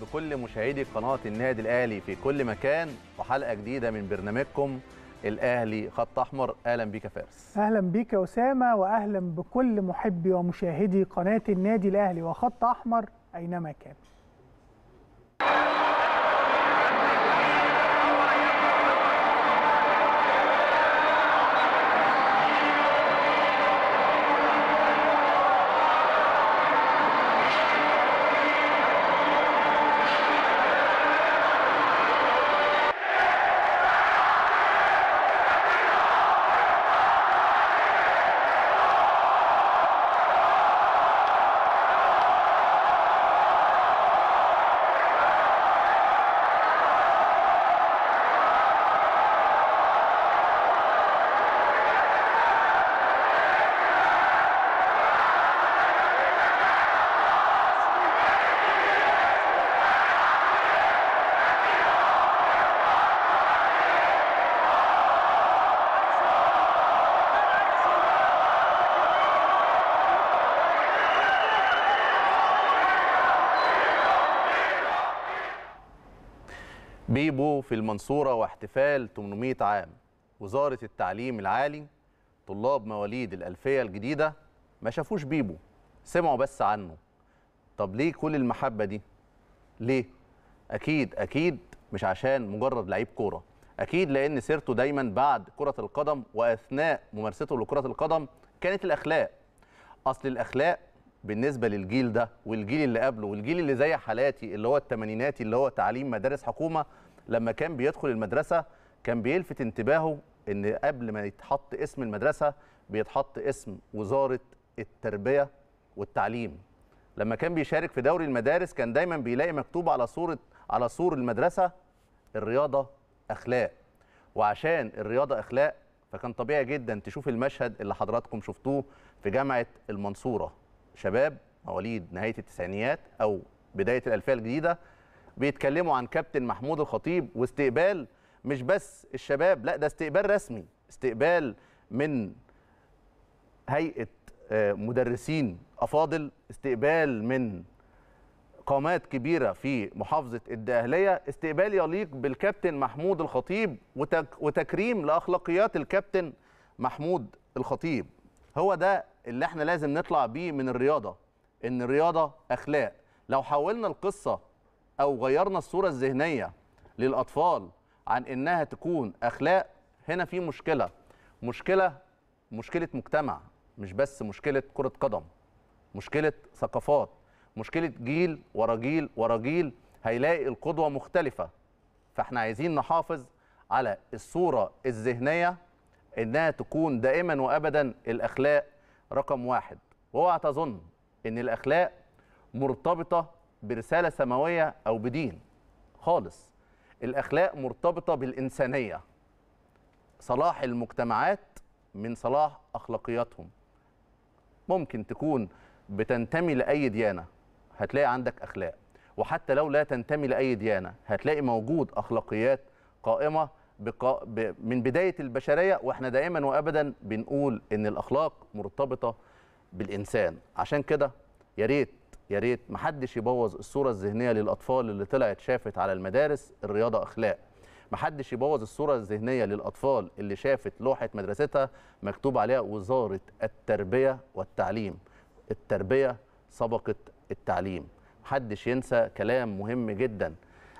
بكل مشاهدي قناة النادي الأهلي في كل مكان وحلقة جديدة من برنامجكم الأهلي خط أحمر أهلا بيك يا فارس اهلا بيك يا اسامه واهلا بكل محبي ومشاهدي قناه النادي الاهلي وخط احمر اينما كان بيبو في المنصورة واحتفال 800 عام وزارة التعليم العالي طلاب مواليد الألفية الجديدة ما شافوش بيبو سمعوا بس عنه طب ليه كل المحبة دي؟ ليه؟ أكيد أكيد مش عشان مجرد لعيب كورة أكيد لأن سيرته دايما بعد كرة القدم وأثناء ممارسته لكرة القدم كانت الأخلاق أصل الأخلاق بالنسبة للجيل ده والجيل اللي قبله والجيل اللي زي حالاتي اللي هو التمانيناتي اللي هو تعليم مدارس حكومة لما كان بيدخل المدرسة كان بيلفت انتباهه ان قبل ما يتحط اسم المدرسة بيتحط اسم وزارة التربية والتعليم لما كان بيشارك في دوري المدارس كان دايما بيلاقي مكتوب على صورة على سور المدرسة الرياضة أخلاق وعشان الرياضة أخلاق فكان طبيعي جدا تشوف المشهد اللي حضراتكم شفتوه في جامعة المنصورة شباب مواليد نهاية التسعينيات أو بداية الألفية الجديدة بيتكلموا عن كابتن محمود الخطيب واستقبال مش بس الشباب لا ده استقبال رسمي استقبال من هيئة آه، مدرسين أفاضل استقبال من قامات كبيرة في محافظة الدقهلية استقبال يليق بالكابتن محمود الخطيب وتك وتكريم لأخلاقيات الكابتن محمود الخطيب هو ده اللي احنا لازم نطلع بيه من الرياضة ان الرياضة أخلاق لو حولنا القصة أو غيرنا الصورة الذهنية للأطفال عن إنها تكون أخلاق هنا في مشكلة مشكلة مشكلة مجتمع مش بس مشكلة كرة قدم مشكلة ثقافات مشكلة جيل ورا جيل ورا جيل هيلاقي القدوة مختلفة فاحنا عايزين نحافظ على الصورة الذهنية انها تكون دائما وابدا الاخلاق رقم واحد واوعى تظن ان الاخلاق مرتبطة برسالة سماوية او بدين خالص الاخلاق مرتبطة بالانسانية صلاح المجتمعات من صلاح اخلاقياتهم ممكن تكون بتنتمي لاي ديانه هتلاقي عندك اخلاق وحتى لو لا تنتمي لاي ديانه هتلاقي موجود اخلاقيات قائمه بقا... ب... من بدايه البشريه واحنا دائما وابدا بنقول ان الاخلاق مرتبطه بالانسان عشان كده يا ريت يا ريت محدش يبوظ الصوره الذهنيه للاطفال اللي طلعت شافت على المدارس الرياضه اخلاق محدش يبوظ الصوره الذهنيه للاطفال اللي شافت لوحه مدرستها مكتوب عليها وزاره التربيه والتعليم التربيه سبقت التعليم محدش ينسى كلام مهم جدا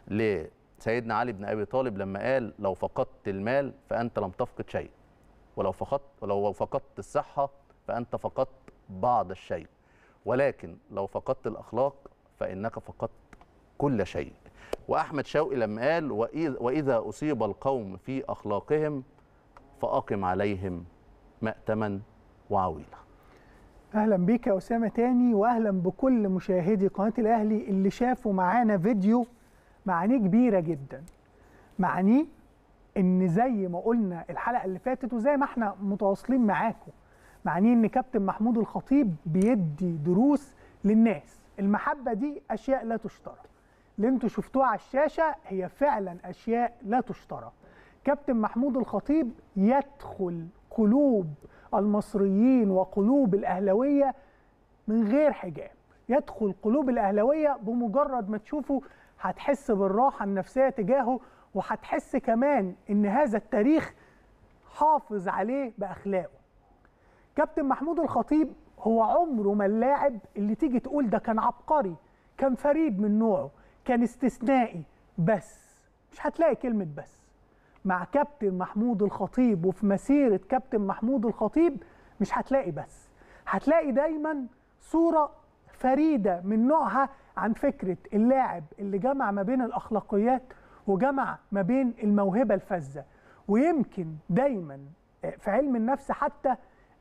لسيدنا علي بن ابي طالب لما قال لو فقدت المال فانت لم تفقد شيء ولو فقدت ولو فقدت الصحه فانت فقدت بعض الشيء ولكن لو فقدت الاخلاق فانك فقدت كل شيء واحمد شوقي لما قال وإذ- واذا اصيب القوم في اخلاقهم فاقم عليهم مأتما وعويلا اهلا بيك يا اسامه تاني واهلا بكل مشاهدي قناه الاهلي اللي شافوا معانا فيديو معانيه كبيره جدا معانيه ان زي ما قلنا الحلقه اللي فاتت وزي ما احنا متواصلين معاكم معانيه ان كابتن محمود الخطيب بيدي دروس للناس المحبه دي اشياء لا تشترى اللي انتوا شفتوها على الشاشه هي فعلا اشياء لا تشترى كابتن محمود الخطيب يدخل قلوب المصريين وقلوب الاهلاويه من غير حجاب يدخل قلوب الاهلاويه بمجرد ما تشوفوا هتحس بالراحه النفسيه تجاهه وهتحس كمان ان هذا التاريخ حافظ عليه باخلاقه كابتن محمود الخطيب هو عمره ما اللاعب اللي تيجي تقول ده كان عبقري كان فريد من نوعه كان استثنائي بس مش هتلاقي كلمة بس مع كابتن محمود الخطيب وفي مسيرة كابتن محمود الخطيب مش هتلاقي بس هتلاقي دايما صورة فريدة من نوعها عن فكرة اللاعب اللي جمع ما بين الأخلاقيات وجمع ما بين الموهبة الفذة ويمكن دايما في علم النفس حتى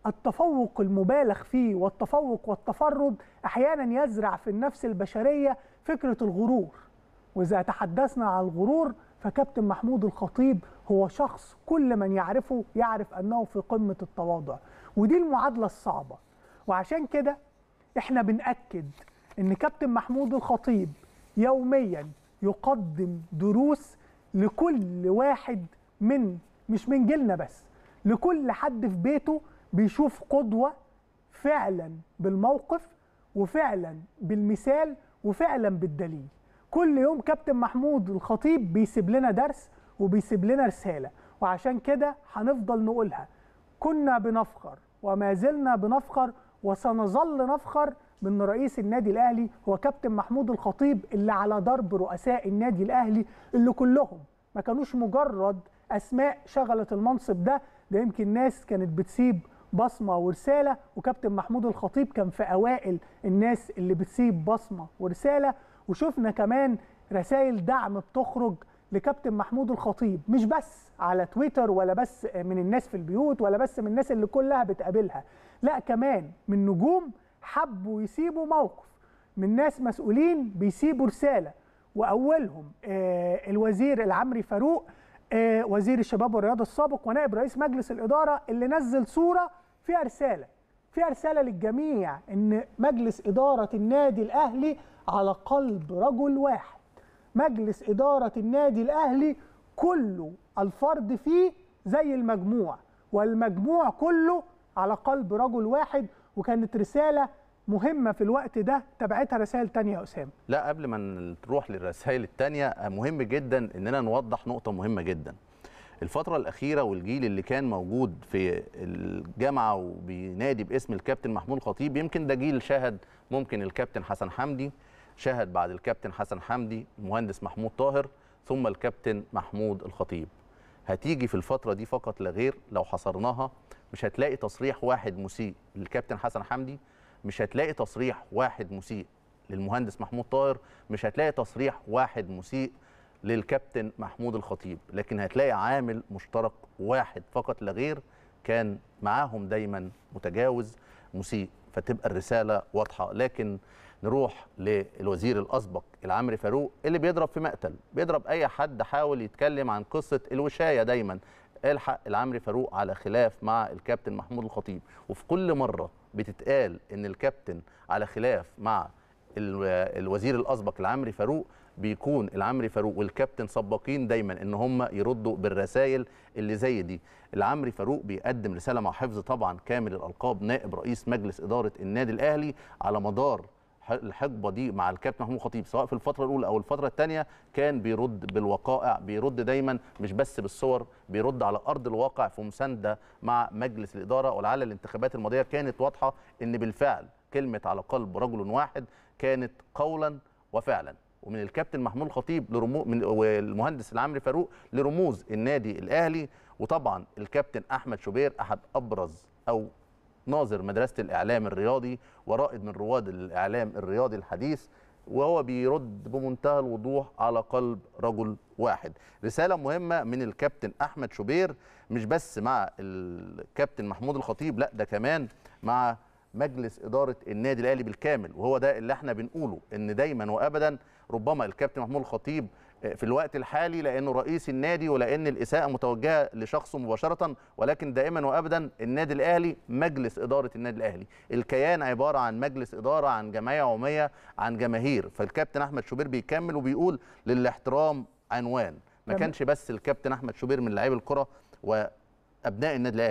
التفوق المبالغ فيه والتفوق والتفرد احيانا يزرع في النفس البشريه فكره الغرور واذا تحدثنا عن الغرور فكابتن محمود الخطيب هو شخص كل من يعرفه يعرف انه في قمه التواضع ودي المعادله الصعبه وعشان كده احنا بنأكد ان كابتن محمود الخطيب يوميا يقدم دروس لكل واحد من مش من جيلنا بس لكل حد في بيته بيشوف قدوة فعلا بالموقف وفعلا بالمثال وفعلا بالدليل كل يوم كابتن محمود الخطيب بيسيب لنا درس وبيسيب لنا رسالة وعشان كده هنفضل نقولها كنا بنفخر وما زلنا بنفخر وسنظل نفخر بان رئيس النادي الاهلي هو كابتن محمود الخطيب اللي على ضرب رؤساء النادي الاهلي اللي كلهم ما كانوش مجرد اسماء شغلت المنصب ده ده يمكن ناس كانت بتسيب بصمه ورساله وكابتن محمود الخطيب كان في اوائل الناس اللي بتسيب بصمه ورساله وشفنا كمان رسائل دعم بتخرج لكابتن محمود الخطيب مش بس على تويتر ولا بس من الناس في البيوت ولا بس من الناس اللي كلها بتقابلها لا كمان من نجوم حبوا يسيبوا موقف من ناس مسؤولين بيسيبوا رساله واولهم آه الوزير العمري فاروق آه وزير الشباب والرياضه السابق ونائب رئيس مجلس الاداره اللي نزل صوره فيها رساله فيها رساله للجميع ان مجلس اداره النادي الاهلي على قلب رجل واحد مجلس اداره النادي الاهلي كله الفرد فيه زي المجموع والمجموع كله على قلب رجل واحد وكانت رساله مهمه في الوقت ده تبعتها رسائل تانية يا اسامه لا قبل ما نروح للرسائل التانية مهم جدا اننا نوضح نقطة مهمة جدا الفترة الأخيرة والجيل اللي كان موجود في الجامعة وبينادي باسم الكابتن محمود الخطيب يمكن ده جيل شاهد ممكن الكابتن حسن حمدي شاهد بعد الكابتن حسن حمدي المهندس محمود طاهر ثم الكابتن محمود الخطيب هتيجي في الفترة دي فقط لا غير لو حصرناها مش هتلاقي تصريح واحد مسيء للكابتن حسن حمدي مش هتلاقي تصريح واحد مسيء للمهندس محمود طاهر مش هتلاقي تصريح واحد مسيء للكابتن محمود الخطيب لكن هتلاقي عامل مشترك واحد فقط لا غير كان معاهم دايما متجاوز مسيء فتبقى الرساله واضحه لكن نروح للوزير الاسبق العمري فاروق اللي بيضرب في مقتل بيضرب اي حد حاول يتكلم عن قصه الوشايه دايما الحق العمري فاروق على خلاف مع الكابتن محمود الخطيب وفي كل مره بتتقال ان الكابتن على خلاف مع الوزير الاسبق العمري فاروق بيكون العمري فاروق والكابتن سباقين دايما ان هم يردوا بالرسائل اللي زي دي العمري فاروق بيقدم رساله مع حفظ طبعا كامل الالقاب نائب رئيس مجلس اداره النادي الاهلي على مدار الحقبه دي مع الكابتن محمود خطيب سواء في الفتره الاولى او الفتره الثانيه كان بيرد بالوقائع بيرد دايما مش بس بالصور بيرد على ارض الواقع في مسانده مع مجلس الاداره ولعل الانتخابات الماضيه كانت واضحه ان بالفعل كلمه على قلب رجل واحد كانت قولا وفعلا ومن الكابتن محمود الخطيب لرمو من والمهندس العمري فاروق لرموز النادي الاهلي وطبعا الكابتن احمد شوبير احد ابرز او ناظر مدرسه الاعلام الرياضي ورائد من رواد الاعلام الرياضي الحديث وهو بيرد بمنتهى الوضوح على قلب رجل واحد رساله مهمه من الكابتن احمد شوبير مش بس مع الكابتن محمود الخطيب لا ده كمان مع مجلس اداره النادي الاهلي بالكامل وهو ده اللي احنا بنقوله ان دايما وابدا ربما الكابتن محمود الخطيب في الوقت الحالي لانه رئيس النادي ولان الاساءه متوجهه لشخصه مباشره ولكن دائما وابدا النادي الاهلي مجلس اداره النادي الاهلي الكيان عباره عن مجلس اداره عن جمعيه عموميه عن جماهير فالكابتن احمد شوبير بيكمل وبيقول للاحترام عنوان ما كانش بس الكابتن احمد شوبير من لاعبي الكره وابناء النادي الاهلي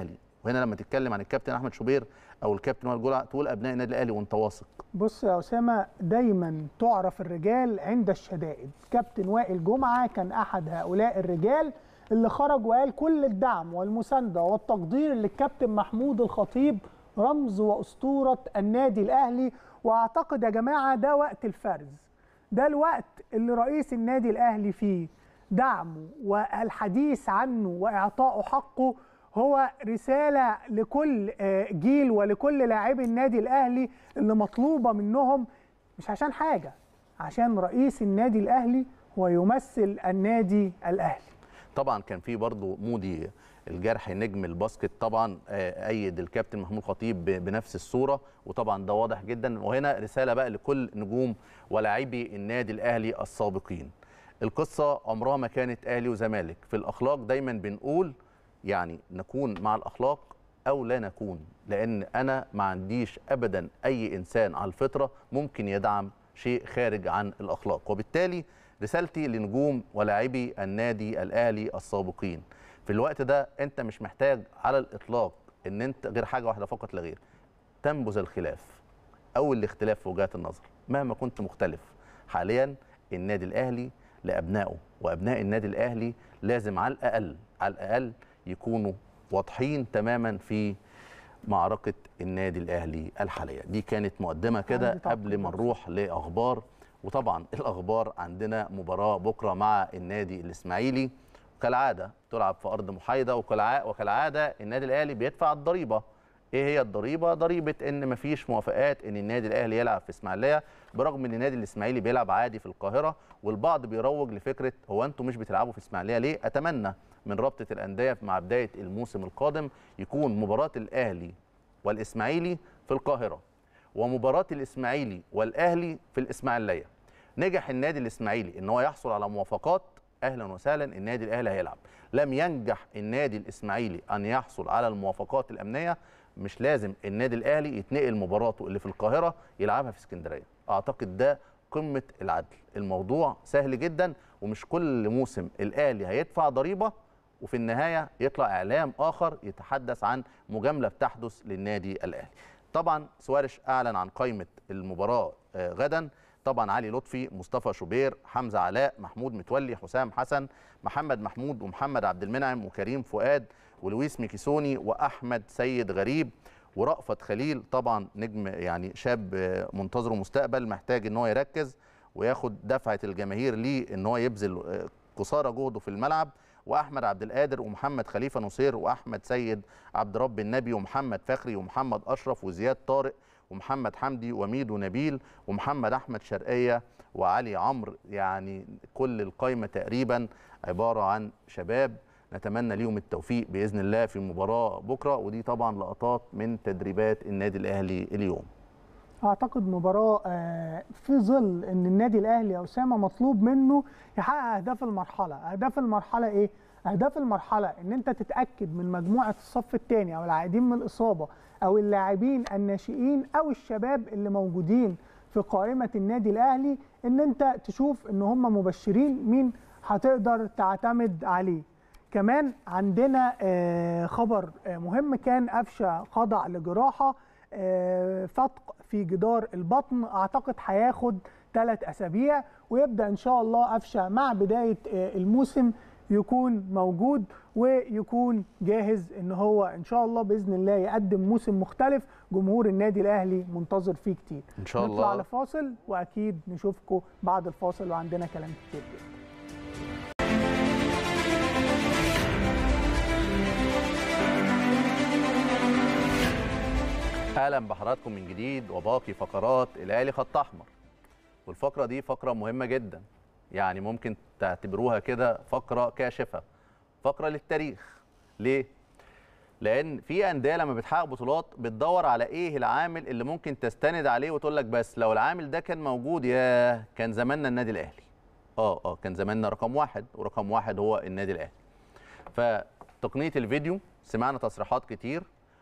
وهنا لما تتكلم عن الكابتن احمد شوبير او الكابتن وائل جلعه تقول ابناء النادي الاهلي وانت واثق بص يا اسامه دايما تعرف الرجال عند الشدائد كابتن وائل جمعه كان احد هؤلاء الرجال اللي خرج وقال كل الدعم والمسانده والتقدير للكابتن محمود الخطيب رمز واسطوره النادي الاهلي واعتقد يا جماعه ده وقت الفرز ده الوقت اللي رئيس النادي الاهلي فيه دعمه والحديث عنه واعطائه حقه هو رساله لكل آه، جيل ولكل لاعبي النادي الاهلي اللي مطلوبه منهم مش عشان حاجه عشان رئيس النادي الاهلي هو يمثل النادي الاهلي طبعا كان في برضه مودي الجرح نجم الباسكت طبعا آه، ايد الكابتن محمود خطيب ب- بنفس الصوره وطبعا ده واضح جدا وهنا رساله بقى لكل نجوم ولاعبي النادي الاهلي السابقين القصه عمرها ما كانت اهلي وزمالك في الاخلاق دايما بنقول يعني نكون مع الاخلاق او لا نكون لان انا ما عنديش ابدا اي انسان على الفطره ممكن يدعم شيء خارج عن الاخلاق وبالتالي رسالتي لنجوم ولاعبي النادي الاهلي السابقين في الوقت ده انت مش محتاج على الاطلاق ان انت غير حاجه واحده فقط لا غير تنبذ الخلاف او الاختلاف في وجهات النظر مهما كنت مختلف حاليا النادي الاهلي لابنائه وابناء النادي الاهلي لازم على الاقل على الاقل يكونوا واضحين تماما في معركه النادي الاهلي الحاليه دي كانت مقدمه كده عندي تعقيب قبل ما بس. نروح لاخبار وطبعا الاخبار عندنا مباراه بكره مع النادي الاسماعيلي كالعاده تلعب في ارض محايده وكالع- وكالعاده النادي الاهلي بيدفع الضريبه ايه هي الضريبه ضريبه ان مفيش موافقات ان النادي الاهلي يلعب في اسماعيليه برغم ان النادي الاسماعيلي بيلعب عادي في القاهره والبعض بيروج لفكره هو انتم مش بتلعبوا في اسماعيليه ليه اتمنى من رابطه الانديه مع بدايه الموسم القادم يكون مباراه الاهلي والاسماعيلي في القاهره ومباراه الاسماعيلي والاهلي في الاسماعيليه نجح النادي الاسماعيلي ان هو يحصل على موافقات اهلا وسهلا النادي الاهلي هيلعب لم ينجح النادي الاسماعيلي ان يحصل على الموافقات الامنيه مش لازم النادي الاهلي يتنقل مباراته اللي في القاهره يلعبها في اسكندريه اعتقد ده قمه العدل الموضوع سهل جدا ومش كل موسم الاهلي هيدفع ضريبه وفي النهايه يطلع اعلام اخر يتحدث عن مجامله بتحدث للنادي الاهلي طبعا سوارش اعلن عن قائمه المباراه آه، غدا طبعا علي لطفي مصطفى شوبير حمزه علاء محمود متولي حسام حسن محمد محمود ومحمد عبد المنعم وكريم فؤاد ولويس ميكيسوني واحمد سيد غريب ورأفت خليل طبعا نجم يعني شاب آه، منتظره مستقبل محتاج ان هو يركز وياخد دفعه الجماهير ليه ان هو يبذل آه، قصارى جهده في الملعب واحمد عبد القادر ومحمد خليفه نصير واحمد سيد عبد رب النبي ومحمد فخري ومحمد اشرف وزياد طارق ومحمد حمدي وميدو نبيل ومحمد احمد شرقيه وعلي عمرو يعني كل القايمه تقريبا عباره عن شباب نتمنى ليهم التوفيق باذن الله في المباراه بكره ودي طبعا لقطات من تدريبات النادي الاهلي اليوم اعتقد مباراه آه، في ظل ان النادي الاهلي يا اسامه مطلوب منه يحقق اهداف المرحله اهداف المرحله ايه اهداف المرحله ان انت تتاكد من مجموعه الصف الثاني او العائدين من الاصابه او اللاعبين الناشئين او الشباب اللي موجودين في قائمه النادي الاهلي ان انت تشوف ان هم مبشرين مين هتقدر تعتمد عليه كمان عندنا آه، خبر آه، مهم كان قفشه خضع لجراحه آه، فتق في جدار البطن اعتقد هياخد ثلاث اسابيع ويبدا ان شاء الله قفشه مع بدايه آه، الموسم يكون موجود ويكون جاهز ان هو ان شاء الله باذن الله يقدم موسم مختلف جمهور النادي الاهلي منتظر فيه كتير ان شاء نطلع الله لفاصل واكيد نشوفكم بعد الفاصل وعندنا كلام كتير جدا اهلا بحضراتكم من جديد وباقي فقرات الاهلي خط احمر والفقره دي فقره مهمه جدا يعني ممكن تعتبروها كده فقره كاشفه فقره للتاريخ ليه لان في انديه لما بتحقق بطولات بتدور على ايه العامل اللي ممكن تستند عليه وتقول لك بس لو العامل ده كان موجود يا كان زماننا النادي الاهلي اه اه كان زماننا رقم واحد ورقم واحد هو النادي الاهلي فتقنيه الفيديو سمعنا تصريحات كتير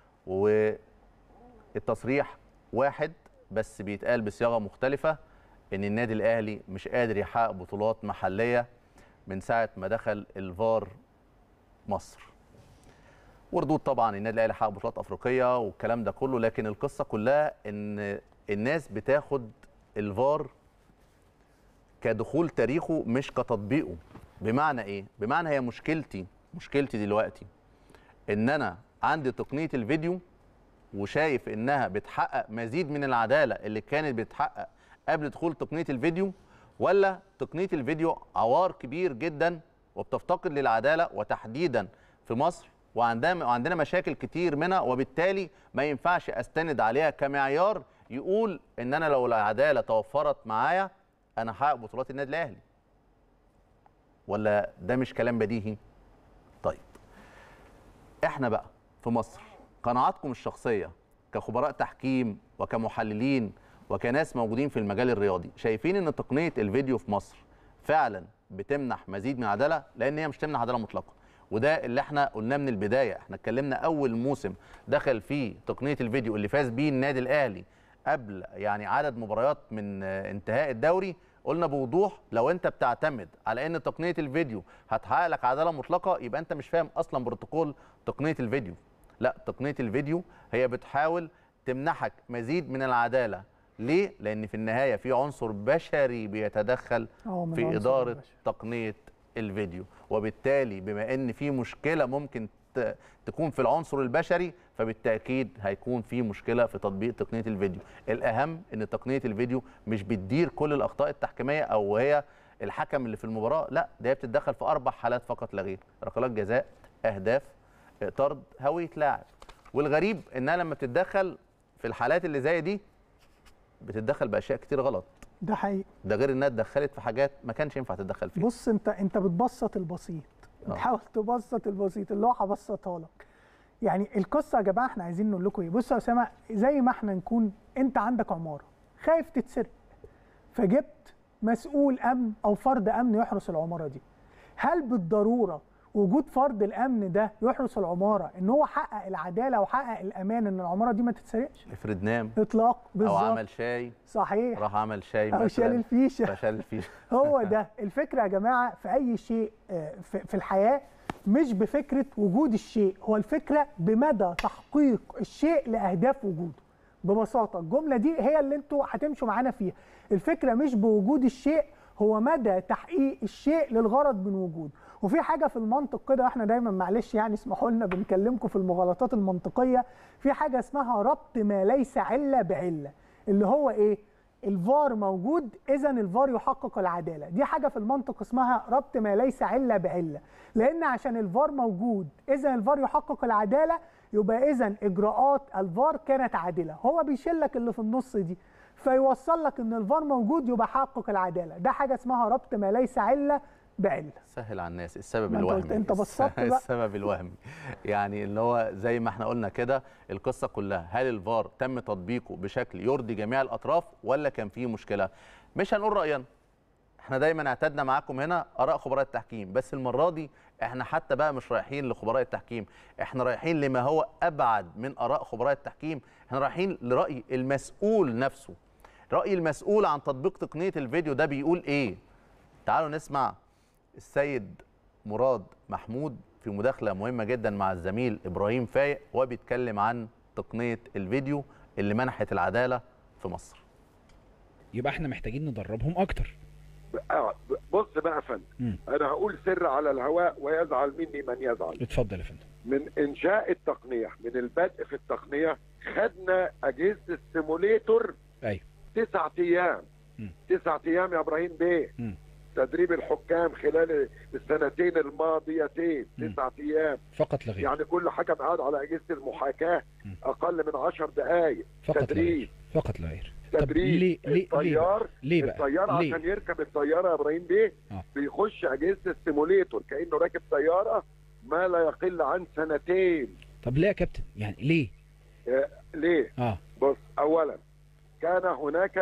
والتصريح واحد بس بيتقال بصياغه مختلفه ان النادي الاهلي مش قادر يحقق بطولات محليه من ساعه ما دخل الفار مصر وردود طبعا النادي الاهلي حقق بطولات افريقيه والكلام ده كله لكن القصه كلها ان الناس بتاخد الفار كدخول تاريخه مش كتطبيقه بمعنى ايه بمعنى هي مشكلتي مشكلتي دلوقتي ان انا عندي تقنيه الفيديو وشايف انها بتحقق مزيد من العداله اللي كانت بتحقق قبل دخول تقنيه الفيديو ولا تقنيه الفيديو عوار كبير جدا وبتفتقد للعداله وتحديدا في مصر وعندنا وعندنا مشاكل كتير منها وبالتالي ما ينفعش استند عليها كمعيار يقول ان انا لو العداله توفرت معايا انا هحقق بطولات النادي الاهلي ولا ده مش كلام بديهي طيب احنا بقى في مصر قناعاتكم الشخصيه كخبراء تحكيم وكمحللين وكناس موجودين في المجال الرياضي شايفين ان تقنيه الفيديو في مصر فعلا بتمنح مزيد من العداله لان هي مش تمنح عداله مطلقه وده اللي احنا قلناه من البدايه احنا اتكلمنا اول موسم دخل فيه تقنيه الفيديو اللي فاز بيه النادي الاهلي قبل يعني عدد مباريات من آه، انتهاء الدوري قلنا بوضوح لو انت بتعتمد على ان تقنيه الفيديو هتحقق لك عداله مطلقه يبقى انت مش فاهم اصلا بروتوكول تقنيه الفيديو لا تقنيه الفيديو هي بتحاول تمنحك مزيد من العداله ليه لان في النهايه في عنصر بشري بيتدخل أه، من في عنصر اداره البشر. تقنيه الفيديو وبالتالي بما ان في مشكله ممكن ت- تكون في العنصر البشري فبالتاكيد هيكون في مشكله في تطبيق تقنيه الفيديو الاهم ان تقنيه الفيديو مش بتدير كل الاخطاء التحكيميه او هي الحكم اللي في المباراه لا ده هي بتتدخل في اربع حالات فقط لا غير ركلات جزاء اهداف طرد هويه لاعب والغريب انها لما بتتدخل في الحالات اللي زي دي بتتدخل باشياء كتير غلط ده حقيقي ده غير انها اتدخلت في حاجات ما كانش ينفع تتدخل فيها بص انت انت بتبسط البسيط آه. بتحاول تبسط البسيط اللي هو هبسطها لك يعني القصه يا جماعه احنا عايزين نقول لكم ايه بص يا اسامه زي ما احنا نكون انت عندك عماره خايف تتسرق فجبت مسؤول امن او فرد امن يحرس العماره دي هل بالضروره وجود فرد الامن ده يحرس العماره ان هو حقق العداله وحقق الامان ان العماره دي ما تتسرقش افرض نام اطلاق او بالظبط عمل شاي صحيح راح عمل شاي او شال مثلا الفيشه فشال الفيشه هو ده الفكرة يا جماعة في أي شيء آه، في في الحياة مش بفكرة وجود الشيء هو الفكرة بمدى تحقيق الشيء لأهداف وجوده ببساطة الجملة دي هي اللي انتوا هتمشوا معانا فيها الفكرة مش بوجود الشيء هو مدى تحقيق الشيء للغرض من وجوده وفي حاجة في المنطق كده احنا دايما معلش يعني اسمحوا لنا بنكلمكم في المغالطات المنطقية في حاجة اسمها ربط ما ليس علة بعلة اللي هو ايه الفار موجود اذا الفار يحقق العداله دي حاجه في المنطق اسمها ربط ما ليس عله بعله لان عشان الفار موجود اذا الفار يحقق العداله يبقى اذا اجراءات الفار كانت عادله هو بيشيل لك اللي في النص دي فيوصل لك ان الفار موجود يبقى حقق العداله ده حاجه اسمها ربط ما ليس عله بعله سهل على الناس السبب ما انت قلت- الوهمي انت بسطت بقى. السبب الوهمي يعني اللي هو زي ما احنا قلنا كده القصه كلها هل الفار تم تطبيقه بشكل يرضي جميع الاطراف ولا كان فيه مشكله مش هنقول راينا احنا دايما اعتدنا معاكم هنا اراء خبراء التحكيم بس المره دي احنا حتى بقى مش رايحين لخبراء التحكيم احنا رايحين لما هو ابعد من اراء خبراء التحكيم احنا رايحين لراي المسؤول نفسه راي المسؤول عن تطبيق تقنيه الفيديو ده بيقول ايه تعالوا نسمع السيد مراد محمود في مداخله مهمه جدا مع الزميل ابراهيم فايق وهو بيتكلم عن تقنيه الفيديو اللي منحت العداله في مصر يبقى احنا محتاجين ندربهم اكتر آه، بص بقى يا فندم مم. انا هقول سر على الهواء ويزعل مني من يزعل اتفضل يا فندم من انشاء التقنيه من البدء في التقنيه خدنا اجهزه السيموليتور ايوه تسعة ايام مم. تسعة ايام يا ابراهيم بيه مم. تدريب الحكام خلال السنتين الماضيتين مم. تسعة ايام فقط لا غير يعني كل حكم قاعد على اجهزه المحاكاه مم. اقل من عشر دقائق فقط لا تدريب غير فقط لا غير طب تدريب ليه ليه ليه الطيار بقى؟ ليه بقى؟ الطيار ليه؟ عشان يركب الطياره يا ابراهيم بيه آه. بيخش اجهزه السيموليتور كانه راكب طياره ما لا يقل عن سنتين طب ليه يا كابتن؟ يعني ليه؟ آه، ليه؟ اه بص اولا كان هناك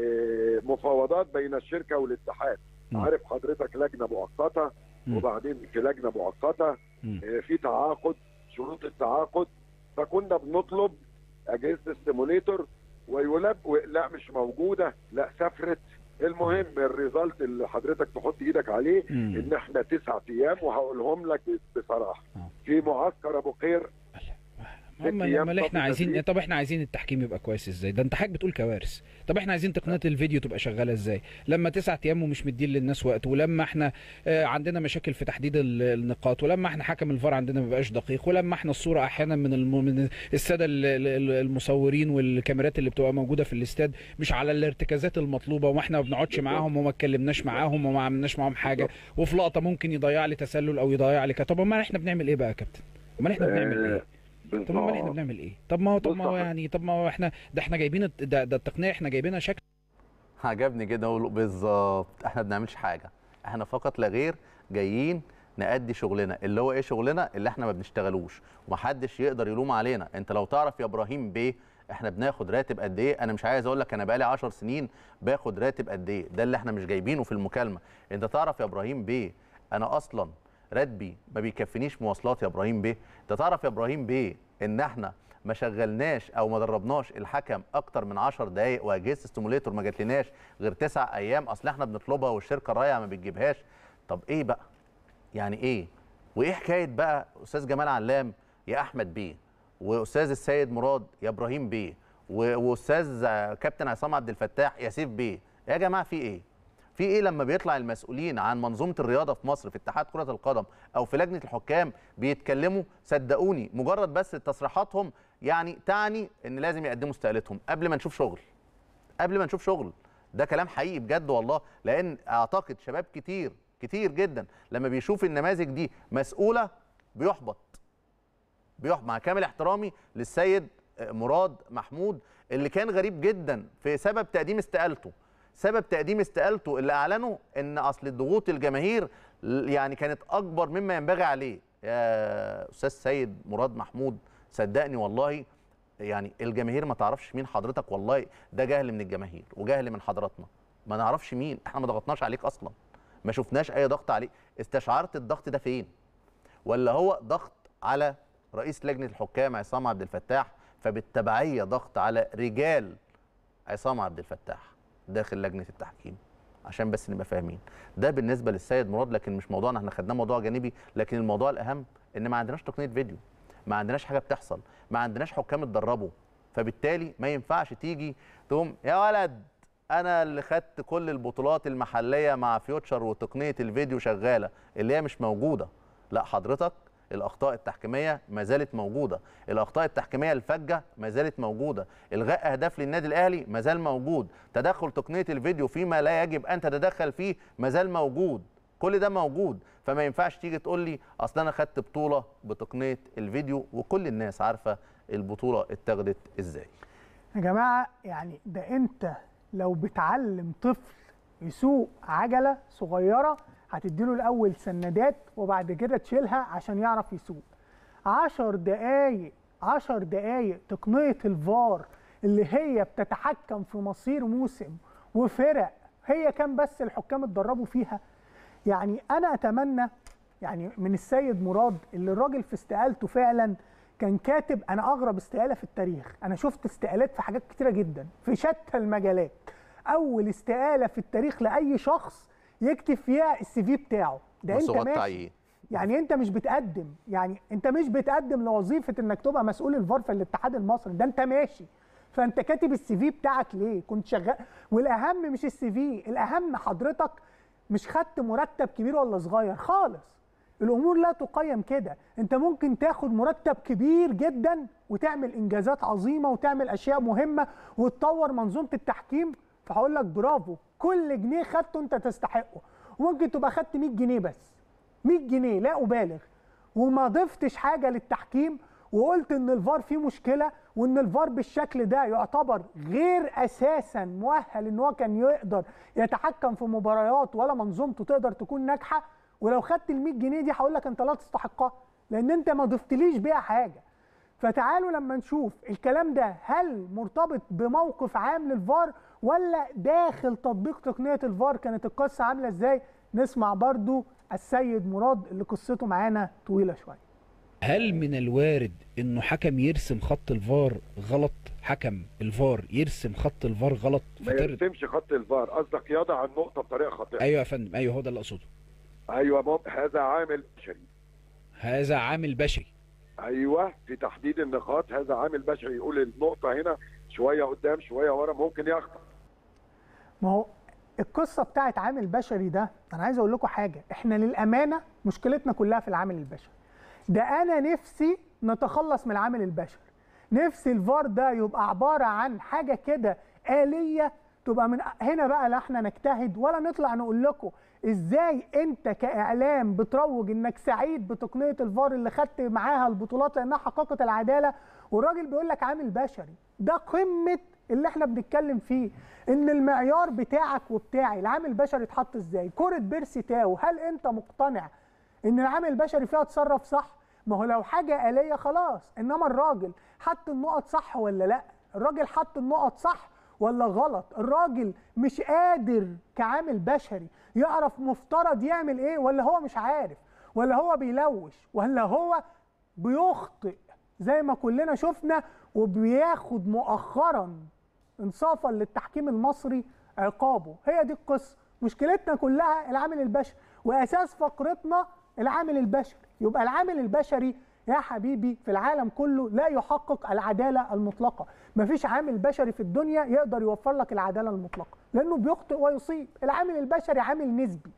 آه، مفاوضات بين الشركه والاتحاد مم. عارف حضرتك لجنه مؤقته مم. وبعدين في لجنه مؤقته مم. آه، في تعاقد شروط التعاقد فكنا بنطلب اجهزه السيموليتور ويلب و- لا مش موجوده لا سافرت المهم الريزلت اللي حضرتك تحط ايدك عليه مم. ان احنا تسعة ايام وهقولهم لك بصراحه آه. في معسكر ابو قير ست هم ايام امال احنا صف عايزين تدريب. طب احنا عايزين التحكيم يبقى كويس ازاي ده انت حضرتك بتقول كوارث طب احنا عايزين تقنيه الفيديو تبقى شغاله ازاي لما تسعة ايام ومش مدين للناس وقت ولما احنا آه، عندنا مشاكل في تحديد ال- النقاط ولما احنا حكم الفار عندنا ما بيبقاش دقيق ولما احنا الصوره احيانا من الم... من الساده ال- ال- المصورين والكاميرات اللي بتبقى موجوده في الاستاد مش على الارتكازات المطلوبه واحنا ما بنقعدش معاهم وما اتكلمناش معاهم وما عملناش معاهم حاجه وفي لقطه ممكن يضيع لي تسلل او يضيع لي كده. طب امال احنا بنعمل ايه بقى يا كابتن امال احنا بنعمل ايه طب امال احنا بالظبط. بنعمل ايه؟ طب ما هو طب بص ما هو يا يعني طب ما هو احنا ده احنا جايبين الت- ده, ده التقنيه احنا جايبينها شكل عجبني جدا اقول بالظبط احنا ما بنعملش حاجه احنا فقط لا غير جايين نأدي شغلنا اللي هو ايه شغلنا اللي احنا ما بنشتغلوش ومحدش يقدر يلوم علينا انت لو تعرف يا ابراهيم بيه احنا بناخد راتب قد ايه انا مش عايز اقول لك انا بقالي 10 سنين باخد راتب قد ايه ده اللي احنا مش جايبينه في المكالمه انت تعرف يا ابراهيم بيه انا اصلا راتبي ما بيكفينيش مواصلات يا ابراهيم بيه انت تعرف يا ابراهيم بيه ان احنا ما شغلناش او ما دربناش الحكم اكتر من 10 دقائق واجهزه ستيموليتور ما جاتلناش غير تسع ايام اصل احنا بنطلبها والشركه الرايعه ما بتجيبهاش طب ايه بقى يعني ايه وايه حكايه بقى استاذ جمال علام يا احمد بيه واستاذ السيد مراد يا ابراهيم بيه و- واستاذ آه، كابتن عصام عبد الفتاح يا سيف بيه يا جماعه في ايه في ايه لما بيطلع المسؤولين عن منظومه الرياضه في مصر في اتحاد كره القدم او في لجنه الحكام بيتكلموا صدقوني مجرد بس تصريحاتهم يعني تعني ان لازم يقدموا استقالتهم قبل ما نشوف شغل قبل ما نشوف شغل ده كلام حقيقي بجد والله لان اعتقد شباب كتير كتير جدا لما بيشوف النماذج دي مسؤوله بيحبط بيحبط مع كامل احترامي للسيد مراد محمود اللي كان غريب جدا في سبب تقديم استقالته سبب تقديم استقالته اللي اعلنه ان اصل ضغوط الجماهير يعني كانت اكبر مما ينبغي عليه يا استاذ سيد مراد محمود صدقني والله يعني الجماهير ما تعرفش مين حضرتك والله ده جهل من الجماهير وجهل من حضراتنا ما نعرفش مين احنا ما ضغطناش عليك اصلا ما شفناش اي ضغط عليك استشعرت الضغط ده فين ولا هو ضغط على رئيس لجنه الحكام عصام عبد الفتاح فبالتبعيه ضغط على رجال عصام عبد الفتاح داخل لجنه التحكيم عشان بس نبقى فاهمين ده بالنسبه للسيد مراد لكن مش موضوعنا احنا خدناه موضوع جانبي لكن الموضوع الاهم ان ما عندناش تقنيه فيديو ما عندناش حاجه بتحصل ما عندناش حكام اتدربوا فبالتالي ما ينفعش تيجي تقوم يا ولد انا اللي خدت كل البطولات المحليه مع فيوتشر وتقنيه الفيديو شغاله اللي هي مش موجوده لا حضرتك الاخطاء التحكيميه ما زالت موجوده الاخطاء التحكيميه الفجه ما زالت موجوده الغاء اهداف للنادي الاهلي ما زال موجود تدخل تقنيه الفيديو فيما لا يجب ان تتدخل فيه ما زال موجود كل ده موجود فما ينفعش تيجي تقول لي اصل انا خدت بطوله بتقنيه الفيديو وكل الناس عارفه البطوله اتاخدت ازاي يا جماعه يعني ده انت لو بتعلم طفل يسوق عجله صغيره هتديله الاول سندات وبعد كده تشيلها عشان يعرف يسوق عشر دقايق عشر دقايق تقنيه الفار اللي هي بتتحكم في مصير موسم وفرق هي كان بس الحكام اتدربوا فيها يعني انا اتمنى يعني من السيد مراد اللي الراجل في استقالته فعلا كان كاتب انا اغرب استقاله في التاريخ انا شفت استقالات في حاجات كتيره جدا في شتى المجالات اول استقاله في التاريخ لاي شخص يكتب فيها السي في بتاعه ده انت وصيغات ماشي تعيين يعني انت مش بتقدم يعني انت مش بتقدم لوظيفه انك تبقى مسؤول الفار في الاتحاد المصري ده انت ماشي فانت كاتب السي في بتاعك ليه كنت شغال والاهم مش السي في الاهم حضرتك مش خدت مرتب كبير ولا صغير خالص الامور لا تقيم كده انت ممكن تاخد مرتب كبير جدا وتعمل انجازات عظيمه وتعمل اشياء مهمه وتطور منظومه التحكيم فهقول لك برافو كل جنيه خدته انت تستحقه وممكن تبقى خدت 100 جنيه بس 100 جنيه لا ابالغ وما ضفتش حاجه للتحكيم وقلت ان الفار فيه مشكله وان الفار بالشكل ده يعتبر غير اساسا مؤهل ان هو كان يقدر يتحكم في مباريات ولا منظومته تقدر تكون ناجحه ولو خدت ال 100 جنيه دي هقول لك انت لا تستحقها لان انت ما ضفتليش بيها حاجه فتعالوا لما نشوف الكلام ده هل مرتبط بموقف عام للفار ولا داخل تطبيق تقنيه الفار كانت القصه عامله ازاي نسمع برضو السيد مراد اللي قصته معانا طويله شويه هل من الوارد انه حكم يرسم خط الفار غلط حكم الفار يرسم خط الفار غلط ما فتر... يرسمش خط الفار قصدك يضع النقطه بطريقه خاطئه ايوه يا فندم ايوه هو ده اللي اقصده ايوه مم... هذا عامل بشري هذا عامل بشري ايوه في تحديد النقاط هذا عامل بشري يقول النقطه هنا شويه قدام شويه ورا ممكن يخطأ ما هو القصه بتاعت عامل بشري ده انا عايز اقول لكم حاجه احنا للامانه مشكلتنا كلها في العامل البشري ده انا نفسي نتخلص من العامل البشري نفسي الفار ده يبقى عباره عن حاجه كده آلية تبقى من هنا بقى لا احنا نجتهد ولا نطلع نقول لكم ازاي انت كاعلام بتروج انك سعيد بتقنيه الفار اللي خدت معاها البطولات لانها حققت العداله والراجل بيقول لك عامل بشري ده قمه اللي احنا بنتكلم فيه ان المعيار بتاعك وبتاعي العامل البشري اتحط ازاي كره بيرسي تاو هل انت مقتنع ان العامل البشري فيها اتصرف صح ما هو لو حاجه آلية خلاص انما الراجل حط النقط صح ولا لا الراجل حط النقط صح ولا غلط الراجل مش قادر كعامل بشري يعرف مفترض يعمل ايه ولا هو مش عارف ولا هو بيلوش ولا هو بيخطئ زي ما كلنا شفنا وبياخد مؤخرا انصافا للتحكيم المصري عقابه هي دي القصه مشكلتنا كلها العامل البشري واساس فقرتنا العامل البشري يبقى العامل البشري يا حبيبي في العالم كله لا يحقق العداله المطلقه مفيش عامل بشري في الدنيا يقدر يوفر لك العداله المطلقه لانه بيخطئ ويصيب العامل البشري عامل نسبي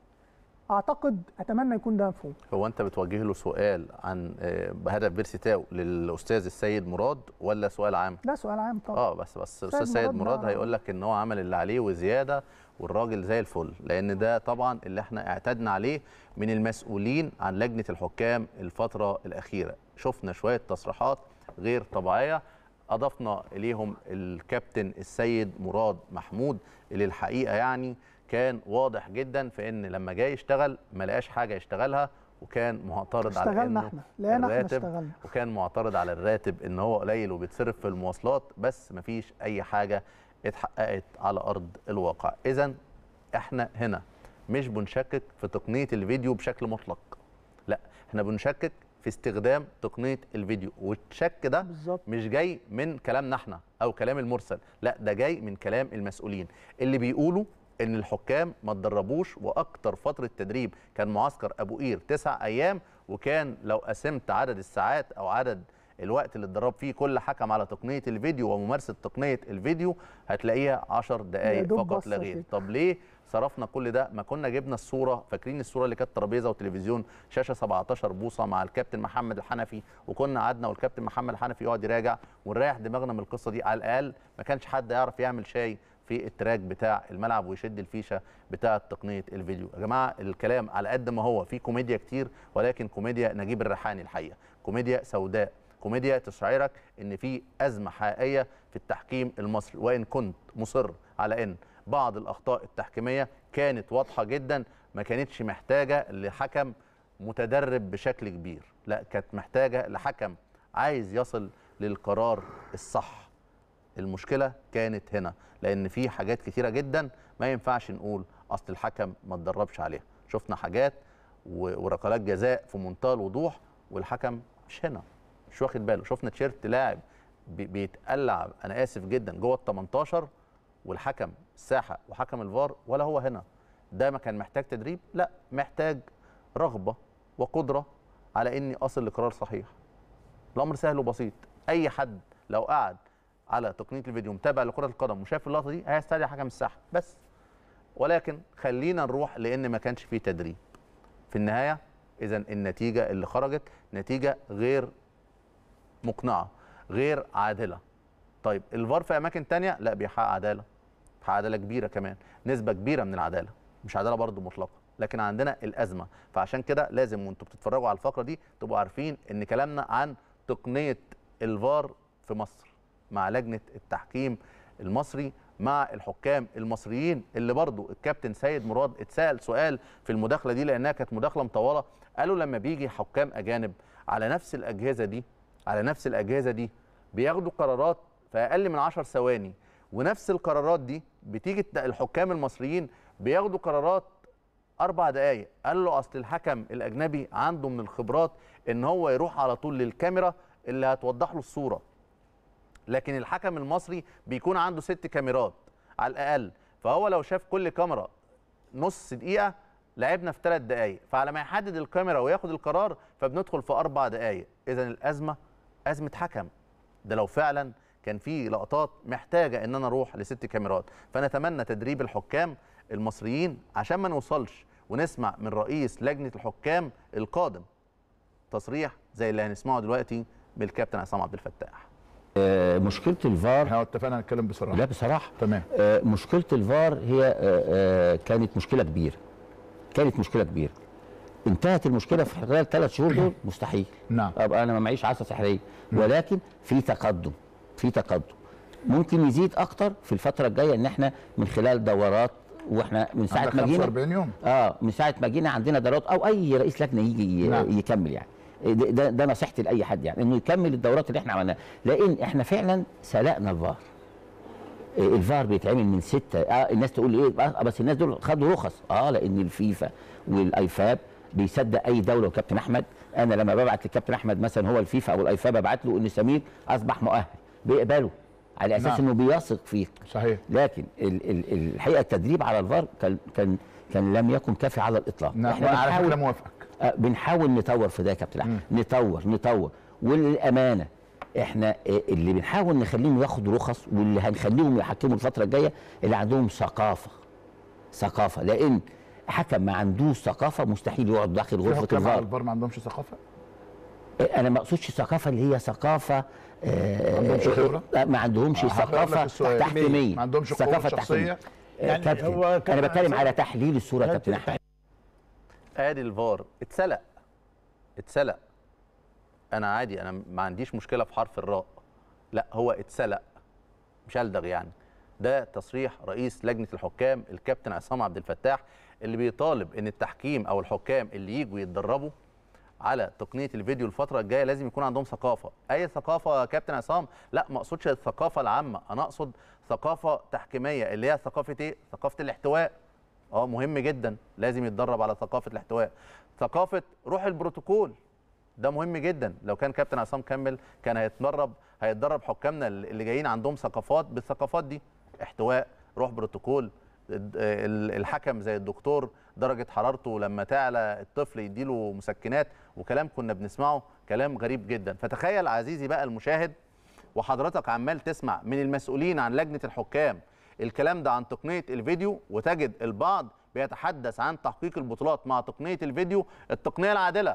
اعتقد اتمنى يكون ده مفهوم هو انت بتوجه له سؤال عن آه، هدف بيرسي تاو للاستاذ السيد مراد ولا سؤال عام؟ ده سؤال عام طبعا اه بس بس الاستاذ سيد سيد مراد مراد ده- هيقول لك ان هو عمل اللي عليه وزياده والراجل زي الفل لان ده طبعا اللي احنا اعتدنا عليه من المسؤولين عن لجنه الحكام الفتره الاخيره شفنا شويه تصريحات غير طبيعيه اضفنا اليهم الكابتن السيد مراد محمود اللي الحقيقه يعني كان واضح جدا في ان لما جاي يشتغل ما لقاش حاجه يشتغلها وكان معترض على اشتغلنا انه احنا لقينا احنا الراتب اشتغلنا وكان معترض على الراتب ان هو قليل وبيتصرف في المواصلات بس مفيش اي حاجه اتحققت على ارض الواقع اذا احنا هنا مش بنشكك في تقنيه الفيديو بشكل مطلق لا احنا بنشكك في استخدام تقنيه الفيديو والشك ده بالظبط مش جاي من كلامنا احنا او كلام المرسل لا ده جاي من كلام المسؤولين اللي بيقولوا ان الحكام ما اتدربوش واكتر فتره تدريب كان معسكر ابو قير تسع ايام وكان لو قسمت عدد الساعات او عدد الوقت اللي اتدرب فيه كل حكم على تقنيه الفيديو وممارسه تقنيه الفيديو هتلاقيها 10 يا دقائق دوب فقط بصة لا غير كده. طب ليه صرفنا كل ده ما كنا جبنا الصوره فاكرين الصوره اللي كانت ترابيزه وتلفزيون شاشه 17 بوصه مع الكابتن محمد الحنفي وكنا قعدنا والكابتن محمد الحنفي يقعد يراجع ونريح دماغنا من القصه دي على الاقل ما كانش حد يعرف يعمل شاي في التراك بتاع الملعب ويشد الفيشه بتاعه تقنيه الفيديو يا جماعه الكلام على قد ما هو فيه كوميديا كتير ولكن كوميديا نجيب الريحاني الحقيقه كوميديا سوداء كوميديا تشعرك ان في ازمه حقيقيه في التحكيم المصري وان كنت مصر على ان بعض الاخطاء التحكيميه كانت واضحه جدا ما كانتش محتاجه لحكم متدرب بشكل كبير لا كانت محتاجه لحكم عايز يصل للقرار الصح المشكله كانت هنا لان في حاجات كتيره جدا ما ينفعش نقول اصل الحكم ما اتدربش عليها شفنا حاجات و- وركلات جزاء في منتهى الوضوح والحكم مش هنا مش واخد باله شفنا تيشيرت لاعب بي- بيتقلع انا اسف جدا جوه ال 18 والحكم الساحه وحكم الفار ولا هو هنا ده ما كان محتاج تدريب لا محتاج رغبه وقدره على اني اصل لقرار صحيح الامر سهل وبسيط اي حد لو قعد على تقنيه الفيديو متابع لكره القدم وشاف اللقطه دي هيستدعي حكم الساحه بس ولكن خلينا نروح لان ما كانش فيه تدريب في النهايه اذا النتيجه اللي خرجت نتيجه غير مقنعه غير عادله طيب الفار في اماكن تانية لا بيحقق عداله بيحقق عداله كبيره كمان نسبه كبيره من العداله مش عداله برضو مطلقه لكن عندنا الازمه فعشان كده لازم وانتوا بتتفرجوا على الفقره دي تبقوا عارفين ان كلامنا عن تقنيه الفار في مصر مع لجنه التحكيم المصري مع الحكام المصريين اللي برضو الكابتن سيد مراد اتسال سؤال في المداخله دي لانها كانت مداخله مطوله قالوا لما بيجي حكام اجانب على نفس الاجهزه دي على نفس الاجهزه دي بياخدوا قرارات في اقل من 10 ثواني ونفس القرارات دي بتيجي الت- الحكام المصريين بياخدوا قرارات اربع دقائق قال له اصل الحكم الاجنبي عنده من الخبرات ان هو يروح على طول للكاميرا اللي هتوضح له الصوره لكن الحكم المصري بيكون عنده ست كاميرات على الاقل فهو لو شاف كل كاميرا نص دقيقه لعبنا في ثلاث دقائق فعلى ما يحدد الكاميرا وياخد القرار فبندخل في اربع دقائق اذا الازمه ازمه حكم ده لو فعلا كان في لقطات محتاجه ان انا اروح لست كاميرات فنتمنى تدريب الحكام المصريين عشان ما نوصلش ونسمع من رئيس لجنه الحكام القادم تصريح زي اللي هنسمعه دلوقتي بالكابتن عصام عبد الفتاح آه، مشكله الفار احنا اتفقنا نتكلم بصراحه لا بصراحه تمام آه، مشكله الفار هي آه، آه، كانت مشكله كبيره كانت مشكله كبيره انتهت المشكله في خلال ثلاث شهور دول مستحيل نعم. ابقى انا ما معيش عصا سحريه ولكن في تقدم في تقدم ممكن يزيد اكتر في الفتره الجايه ان احنا من خلال دورات واحنا من ساعه عندك ما جينا 45 يوم اه من ساعه ما جينا عندنا دورات او اي رئيس لجنه يجي ي- نعم. يكمل يعني ده, ده, ده نصيحتي لاي حد يعني انه يكمل الدورات اللي احنا عملناها لان احنا فعلا سلقنا الفار آه، الفار بيتعمل من ستة اه الناس تقول ايه آه بس الناس دول خدوا رخص اه لان الفيفا والايفاب بيصدق اي دوله وكابتن احمد انا لما ببعت للكابتن احمد مثلا هو الفيفا او الايفاب ابعت له ان سمير اصبح مؤهل بيقبله على اساس نعم. انه بيثق فيك صحيح لكن ال ال الحقيقه التدريب على الفار كان كان كان لم يكن كافي على الاطلاق نعم وانا على فكره بنحاول موافقك آه، بنحاول نطور في ده يا كابتن احمد نطور نطور وللامانه احنا آه، اللي بنحاول نخليهم ياخدوا رخص واللي هنخليهم يحكموا الفتره الجايه اللي عندهم ثقافه ثقافه لان حكم ما عندوش ثقافه مستحيل يقعد داخل في غرفه حكام على الفار الفار ما عندهمش ثقافه آه، انا ما اقصدش ثقافه اللي هي ثقافه آه، ما عندهمش آه، خبرة؟ آه، ما عندهمش آه، هغير لك ثقافه السؤال. تحكيميه ما عندهمش قوة ثقافه شخصية؟ تحكيميه آه، يعني كابتن هو انا كابتن بتكلم عصام- على تحليل الصوره يا كابتن احمد ادي الفار اتسلق اتسلق انا عادي انا ما عنديش مشكله في حرف الراء لا هو اتسلق مش الدغ يعني ده تصريح رئيس لجنه الحكام الكابتن عصام عبد الفتاح اللي بيطالب ان التحكيم او الحكام اللي يجوا يتدربوا على تقنيه الفيديو الفتره الجايه لازم يكون عندهم ثقافه اي ثقافه يا كابتن عصام لا ما اقصدش الثقافه العامه انا اقصد ثقافه تحكيميه اللي هي ثقافه ايه ثقافه الاحتواء اه مهم جدا لازم يتدرب على ثقافه الاحتواء ثقافه روح البروتوكول ده مهم جدا لو كان كابتن عصام كمل كان هيتدرب هيتدرب حكامنا اللي جايين عندهم ثقافات بالثقافات دي احتواء روح بروتوكول الد- ال- الحكم زي الدكتور درجه حرارته لما تعلى الطفل يديله مسكنات وكلام كنا بنسمعه كلام غريب جدا فتخيل عزيزي بقى المشاهد وحضرتك عمال تسمع من المسؤولين عن لجنه الحكام الكلام ده عن تقنيه الفيديو وتجد البعض بيتحدث عن تحقيق البطولات مع تقنيه الفيديو التقنيه العادله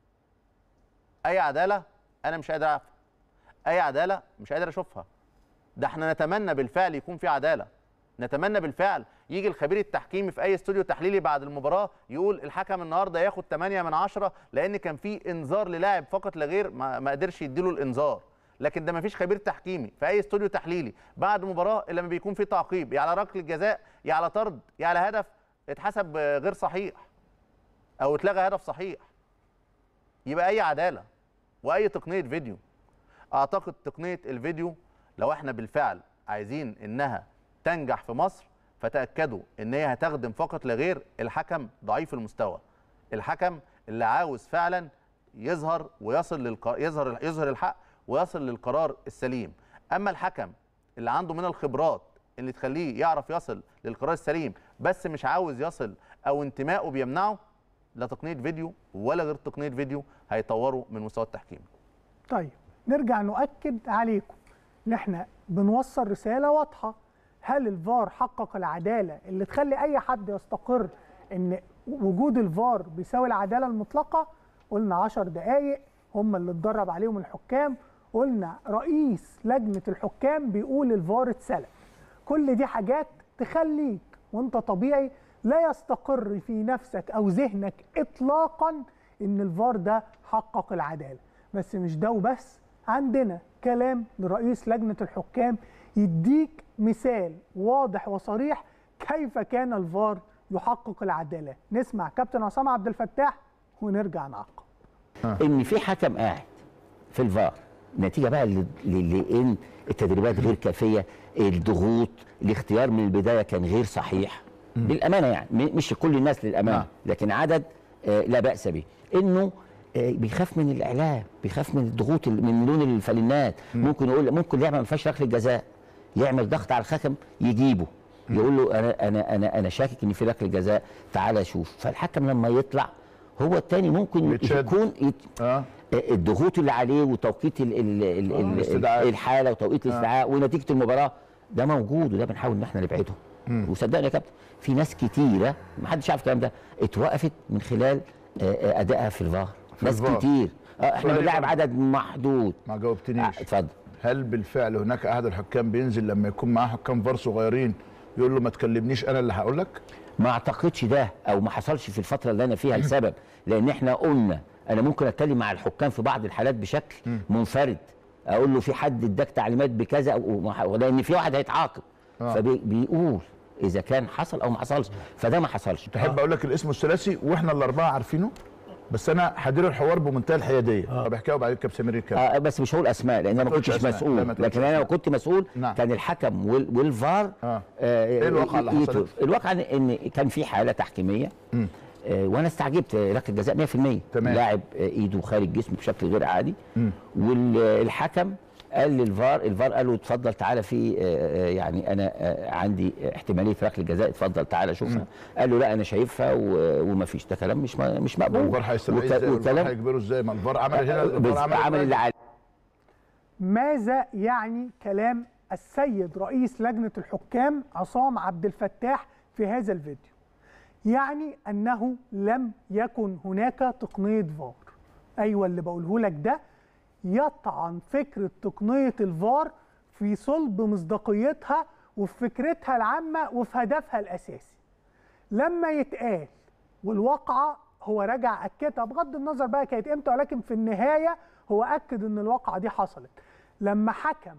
اي عداله انا مش قادر اعرف اي عداله مش قادر اشوفها ده احنا نتمنى بالفعل يكون في عداله نتمنى بالفعل يجي الخبير التحكيمي في اي استوديو تحليلي بعد المباراه يقول الحكم النهارده ياخد 8 من 10 لان كان في انذار للاعب فقط لا غير ما, ما قدرش يديله الانذار لكن ده ما فيش خبير تحكيمي في اي استوديو تحليلي بعد مباراه الا لما بيكون في تعقيب يا على ركله جزاء يا على طرد يا على هدف اتحسب آه، غير صحيح او اتلغى هدف صحيح يبقى اي عداله واي تقنيه فيديو اعتقد تقنيه الفيديو لو احنا بالفعل عايزين انها تنجح في مصر فتاكدوا ان هي هتخدم فقط لا غير الحكم ضعيف المستوى الحكم اللي عاوز فعلا يظهر ويصل للق... يظهر يظهر الحق ويصل للقرار السليم اما الحكم اللي عنده من الخبرات اللي تخليه يعرف يصل للقرار السليم بس مش عاوز يصل او انتمائه بيمنعه لا تقنيه فيديو ولا غير تقنيه فيديو هيطوروا من مستوى التحكيم طيب نرجع نؤكد عليكم ان احنا بنوصل رساله واضحه هل الفار حقق العداله اللي تخلي اي حد يستقر ان وجود الفار بيساوي العداله المطلقه قلنا 10 دقائق هم اللي اتدرب عليهم الحكام قلنا رئيس لجنه الحكام بيقول الفار اتسلق كل دي حاجات تخليك وانت طبيعي لا يستقر في نفسك او ذهنك اطلاقا ان الفار ده حقق العداله بس مش ده وبس عندنا كلام لرئيس لجنه الحكام يديك مثال واضح وصريح كيف كان الفار يحقق العداله نسمع كابتن عصام عبد الفتاح ونرجع نعقب ان في حكم قاعد في الفار نتيجه بقى ل- ل- لان التدريبات غير كافيه الضغوط الاختيار من البدايه كان غير صحيح للامانه يعني م- مش كل الناس للامانه نعم. لكن عدد آه، لا باس به انه آه، بيخاف من الاعلام بيخاف من الضغوط ال- من لون الفانلات ممكن يقول ممكن يعمل ما فيهاش ركله جزاء يعمل ضغط على الحكم يجيبه يقول له انا انا انا انا شاكك ان في ركله جزاء تعالى شوف فالحكم لما يطلع هو التاني ممكن يتشد. يكون يت... اه الضغوط اللي عليه وتوقيت ال ال ال آه، ال الاستدعاء. الحاله وتوقيت الاستدعاء ونتيجه المباراه ده موجود وده بنحاول ان احنا نبعده وصدقني يا كابتن في ناس كتيره ما حدش عارف الكلام ده اتوقفت من خلال آه، آه، ادائها في الفار في ناس الفار. كتير اه احنا طيب. بنلعب عدد محدود ما آه، جاوبتنيش اتفضل هل بالفعل هناك احد الحكام بينزل لما يكون معاه حكام فار صغيرين يقول له ما تكلمنيش انا اللي هقول لك ما اعتقدش ده او ما حصلش في الفتره اللي انا فيها لسبب لان احنا قلنا انا ممكن اتكلم مع الحكام في بعض الحالات بشكل منفرد اقول له في حد اداك تعليمات بكذا أو- وما- لان في واحد هيتعاقب آه. فبيقول اذا كان حصل او ما حصلش فده ما حصلش تحب اقول لك الاسم الثلاثي واحنا الاربعه عارفينه بس انا هدير الحوار بمنتهى الحياديه طب احكيها وبعدين كابتن سمير يتكلم آه بس مش هقول اسماء لان انا ما تقولش كنتش أسماء. لا، ما مسؤول تقولش لكن انا لو أسماء. كنت مسؤول نعم. كان الحكم وال- والفار آه. آه إيه الواقعة اللي يتوقف. حصلت؟ الواقع ان إن كان في حاله تحكيميه مم. آه وانا استعجبت آه، ركله جزاء 100% تمام. لاعب آه، ايده خارج جسمه بشكل غير عادي مم. والحكم قال للفار الفار قال له اتفضل تعالى في آه، آه، يعني انا آه، عندي احتماليه ركله جزاء اتفضل تعالى شوفها قال له لا انا شايفها و- وما فيش ده كلام مش م- مش مقبول الفار هيستدعيه وك- ازاي والفار وكلام هيجبره ازاي ما الفار عمل هنا بس- الفار عمل عمل اللي عليه ماذا يعني كلام السيد رئيس لجنة الحكام عصام عبد الفتاح في هذا الفيديو يعني أنه لم يكن هناك تقنية فار أيوة اللي بقوله لك ده يطعن فكرة تقنية الفار في صلب مصداقيتها وفي فكرتها العامة وفي هدفها الأساسي لما يتقال والواقعة هو رجع أكدها بغض النظر بقى كانت إمتى ولكن في النهاية هو أكد إن الواقعة دي حصلت لما حكم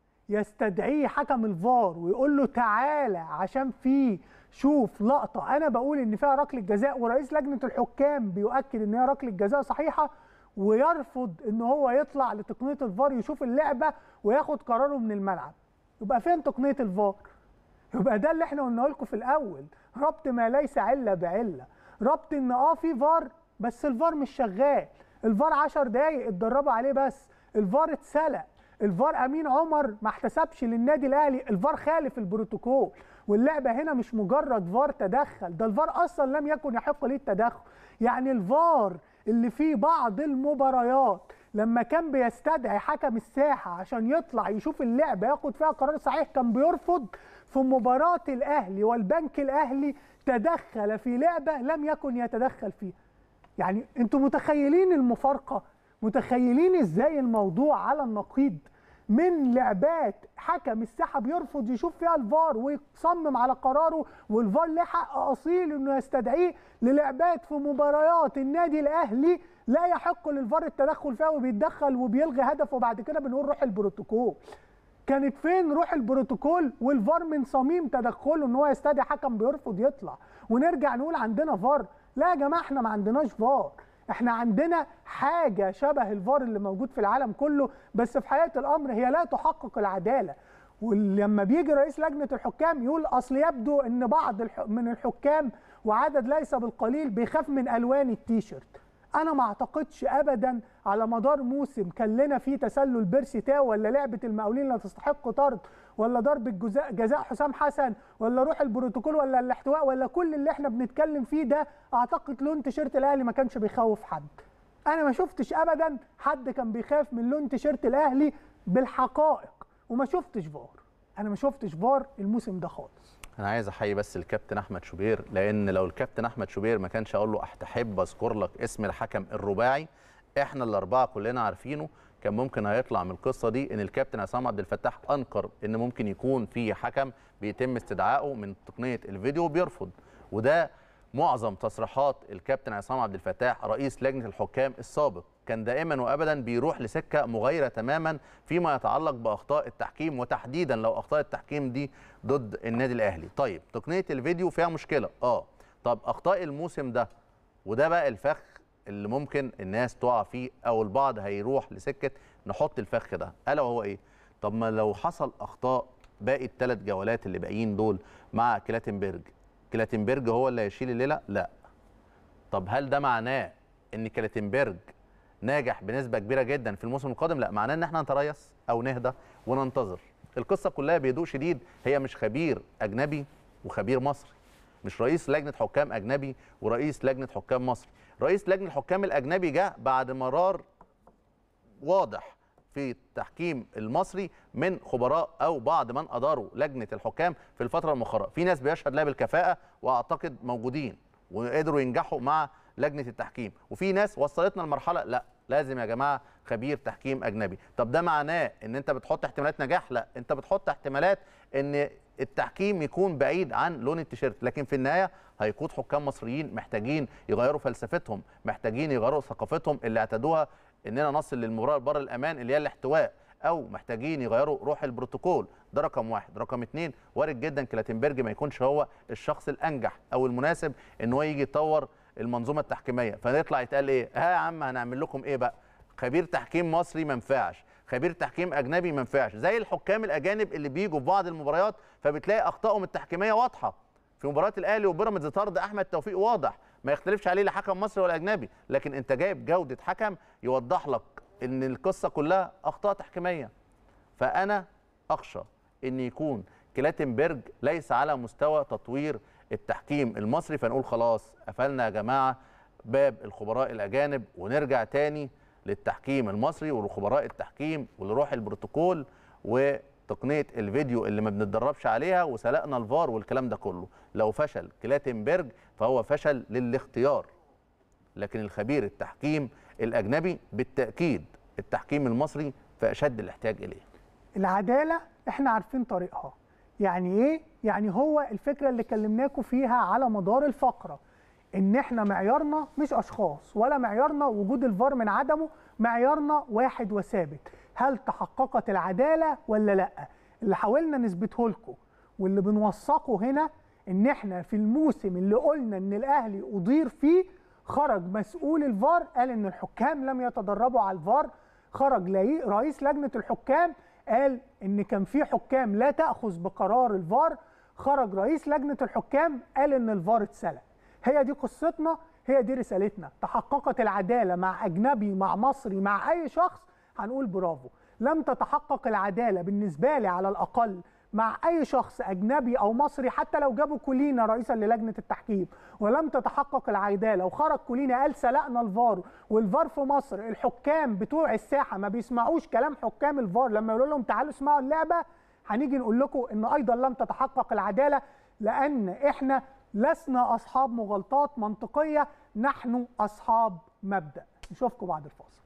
يستدعيه حكم الفار ويقول له تعالى عشان في شوف لقطة أنا بقول إن فيها ركلة جزاء ورئيس لجنة الحكام بيؤكد إن هي ركلة جزاء صحيحة ويرفض إن هو يطلع لتقنية الفار يشوف اللعبة وياخد قراره من الملعب يبقى فين تقنية الفار؟ يبقى ده اللي احنا قلناه لكم في الاول ربط ما ليس عله بعله ربط ان اه في فار بس الفار مش شغال الفار 10 دقايق اتدربوا عليه بس الفار اتسلق الفار امين عمر ما احتسبش للنادي الاهلي الفار خالف البروتوكول واللعبه هنا مش مجرد فار تدخل ده الفار اصلا لم يكن يحق ليه التدخل يعني الفار اللي فيه بعض المباريات لما كان بيستدعي حكم الساحه عشان يطلع يشوف اللعبه ياخد فيها قرار صحيح كان بيرفض في مباراه الاهلي والبنك الاهلي تدخل في لعبه لم يكن يتدخل فيها يعني انتوا متخيلين المفارقه متخيلين ازاي الموضوع على النقيض من لعبات حكم الساحه بيرفض يشوف فيها الفار ويصمم على قراره والفار له حق اصيل انه يستدعيه للعبات في مباريات النادي الاهلي لا يحق للفار التدخل فيها وبيتدخل وبيلغي هدف وبعد كده بنقول روح البروتوكول كانت فين روح البروتوكول والفار من صميم تدخله ان هو يستدعي حكم بيرفض يطلع ونرجع نقول عندنا فار لا يا جماعه احنا ما عندناش فار احنا عندنا حاجه شبه الفار اللي موجود في العالم كله بس في حقيقه الامر هي لا تحقق العداله ولما بيجي رئيس لجنه الحكام يقول اصل يبدو ان بعض الح- من الحكام وعدد ليس بالقليل بيخاف من الوان التيشيرت انا ما اعتقدش ابدا على مدار موسم كان لنا فيه تسلل بيرسي تاو ولا لعبه المقاولين لا تستحق طرد ولا ضربه جزاء جزاء حسام حسن ولا روح البروتوكول ولا الاحتواء ولا كل اللي احنا بنتكلم فيه ده اعتقد لون تيشيرت الاهلي ما كانش بيخوف حد انا ما شفتش ابدا حد كان بيخاف من لون تيشيرت الاهلي بالحقائق وما شفتش فار انا ما شفتش فار الموسم ده خالص انا عايز احيي بس الكابتن احمد شوبير لان لو الكابتن احمد شوبير ما كانش اقول له احب اذكر لك اسم الحكم الرباعي احنا الاربعه كلنا عارفينه كان ممكن هيطلع من القصه دي ان الكابتن عصام عبد الفتاح انكر ان ممكن يكون في حكم بيتم استدعائه من تقنيه الفيديو وبيرفض وده معظم تصريحات الكابتن عصام عبد الفتاح رئيس لجنه الحكام السابق كان دائما وابدا بيروح لسكه مغايره تماما فيما يتعلق باخطاء التحكيم وتحديدا لو اخطاء التحكيم دي ضد النادي الاهلي طيب تقنيه الفيديو فيها مشكله اه طب اخطاء الموسم ده وده بقى الفخ اللي ممكن الناس تقع فيه او البعض هيروح لسكه نحط الفخ ده الا وهو ايه طب ما لو حصل اخطاء باقي الثلاث جولات اللي باقيين دول مع كلاتنبرج كلاتنبرج هو اللي هيشيل الليله لا طب هل ده معناه ان كلاتنبرج ناجح بنسبه كبيره جدا في الموسم القادم لا معناه ان احنا نتريث او نهدى وننتظر القصه كلها بهدوء شديد هي مش خبير اجنبي وخبير مصري مش رئيس لجنه حكام اجنبي ورئيس لجنه حكام مصري رئيس لجنه الحكام الاجنبي جه بعد مرار واضح في التحكيم المصري من خبراء او بعض من اداروا لجنه الحكام في الفتره المؤخره في ناس بيشهد لها بالكفاءه واعتقد موجودين وقدروا ينجحوا مع لجنه التحكيم وفي ناس وصلتنا لمرحله لا لازم يا جماعه خبير تحكيم اجنبي طب ده معناه ان انت بتحط احتمالات نجاح لا انت بتحط احتمالات ان التحكيم يكون بعيد عن لون التيشيرت لكن في النهايه هيقود حكام مصريين محتاجين يغيروا فلسفتهم محتاجين يغيروا ثقافتهم اللي اعتادوها اننا نصل للمباراه بره الامان اللي هي الاحتواء او محتاجين يغيروا روح البروتوكول ده رقم واحد رقم اتنين وارد جدا كلاتنبرج ما يكونش هو الشخص الانجح او المناسب ان هو يجي يطور المنظومه التحكيميه فنطلع يتقال ايه ها يا عم هنعمل لكم ايه بقى خبير تحكيم مصري ما ينفعش خبير تحكيم اجنبي ما ينفعش زي الحكام الاجانب اللي بيجوا في بعض المباريات فبتلاقي اخطائهم التحكيميه واضحه في مباراه الاهلي وبيراميدز طرد احمد توفيق واضح ما يختلفش عليه لا حكم مصري ولا اجنبي لكن انت جايب جوده حكم يوضح لك ان القصه كلها اخطاء تحكيميه فانا اخشى ان يكون كلاتنبرج ليس على مستوى تطوير التحكيم المصري فنقول خلاص قفلنا يا جماعه باب الخبراء الاجانب ونرجع تاني للتحكيم المصري ولخبراء التحكيم ولروح البروتوكول وتقنيه الفيديو اللي ما بنتدربش عليها وسلقنا الفار والكلام ده كله لو فشل كلاتنبرج فهو فشل للاختيار لكن الخبير التحكيم الاجنبي بالتاكيد التحكيم المصري في اشد الاحتياج اليه العداله احنا عارفين طريقها يعني ايه يعني هو الفكره اللي كلمناكم فيها على مدار الفقره ان احنا معيارنا مش اشخاص ولا معيارنا وجود الفار من عدمه معيارنا واحد وثابت هل تحققت العداله ولا لا اللي حاولنا نثبته لكم واللي بنوثقه هنا ان احنا في الموسم اللي قلنا ان الاهلي اضير فيه خرج مسؤول الفار قال ان الحكام لم يتدربوا على الفار خرج لي- رئيس لجنه الحكام قال ان كان في حكام لا تاخذ بقرار الفار خرج رئيس لجنه الحكام قال ان الفار اتسلق هي دي قصتنا هي دي رسالتنا تحققت العداله مع اجنبي مع مصري مع اي شخص هنقول برافو لم تتحقق العداله بالنسبه لي على الاقل مع اي شخص اجنبي او مصري حتى لو جابوا كولينا رئيسا للجنه التحكيم ولم تتحقق العداله وخرج كولينا قال سلقنا الفار والفار في مصر الحكام بتوع الساحه ما بيسمعوش كلام حكام الفار لما يقولوا لهم تعالوا اسمعوا اللعبه هنيجي نقول لكم ان ايضا لم تتحقق العداله لان احنا لسنا اصحاب مغالطات منطقيه نحن اصحاب مبدا نشوفكم بعد الفاصل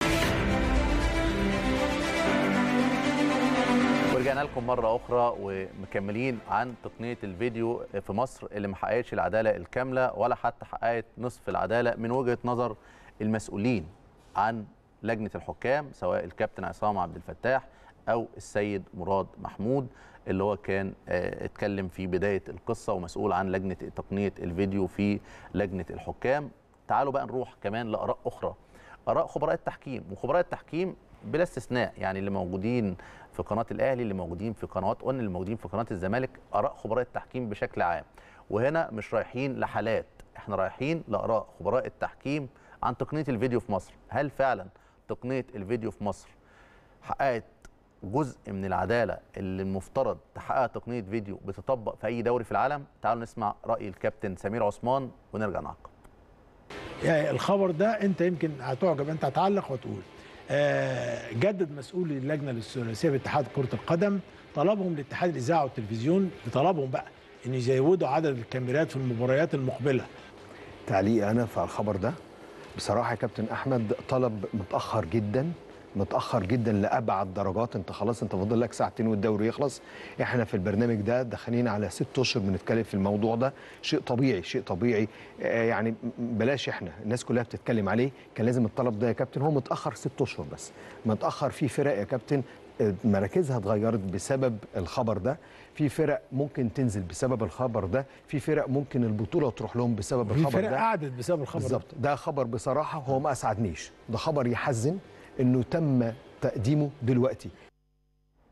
ورجعنا لكم مرة أخرى ومكملين عن تقنية الفيديو في مصر اللي ما حققتش العدالة الكاملة ولا حتى حققت نصف العدالة من وجهة نظر المسؤولين عن لجنة الحكام سواء الكابتن عصام عبد الفتاح أو السيد مراد محمود اللي هو كان آه، اتكلم في بداية القصة ومسؤول عن لجنة تقنية الفيديو في لجنة الحكام تعالوا بقى نروح كمان لآراء أخرى اراء خبراء التحكيم وخبراء التحكيم بلا استثناء يعني اللي موجودين في قناه الاهلي اللي موجودين في قنوات اون اللي موجودين في قناه الزمالك اراء خبراء التحكيم بشكل عام وهنا مش رايحين لحالات احنا رايحين لاراء خبراء التحكيم عن تقنيه الفيديو في مصر هل فعلا تقنيه الفيديو في مصر حققت جزء من العداله اللي المفترض تحققها تقنيه فيديو بتطبق في اي دوري في العالم تعالوا نسمع راي الكابتن سمير عثمان ونرجع نعقب يعني الخبر ده انت يمكن هتعجب انت هتعلق وتقول آه، جدد مسؤول اللجنه الثلاثيه باتحاد كره القدم طلبهم لاتحاد الاذاعه والتلفزيون بطلبهم بقى ان يزودوا عدد الكاميرات في المباريات المقبله تعليق انا في الخبر ده بصراحه يا كابتن احمد طلب متاخر جدا متاخر جدا لابعد درجات انت خلاص انت فاضل لك ساعتين والدوري يخلص احنا في البرنامج ده داخلين على ست اشهر بنتكلم في الموضوع ده شيء طبيعي شيء طبيعي آه يعني م- بلاش احنا الناس كلها بتتكلم عليه كان لازم الطلب ده يا كابتن هو متاخر ست اشهر بس متاخر في فرق يا كابتن آه، مراكزها اتغيرت بسبب الخبر ده في فرق ممكن تنزل بسبب الخبر ده في فرق ممكن البطوله تروح لهم بسبب في الخبر فرق ده قعدت بسبب الخبر ده بالظبط ده خبر بصراحه هو ما اسعدنيش ده خبر يحزن انه تم تقديمه دلوقتي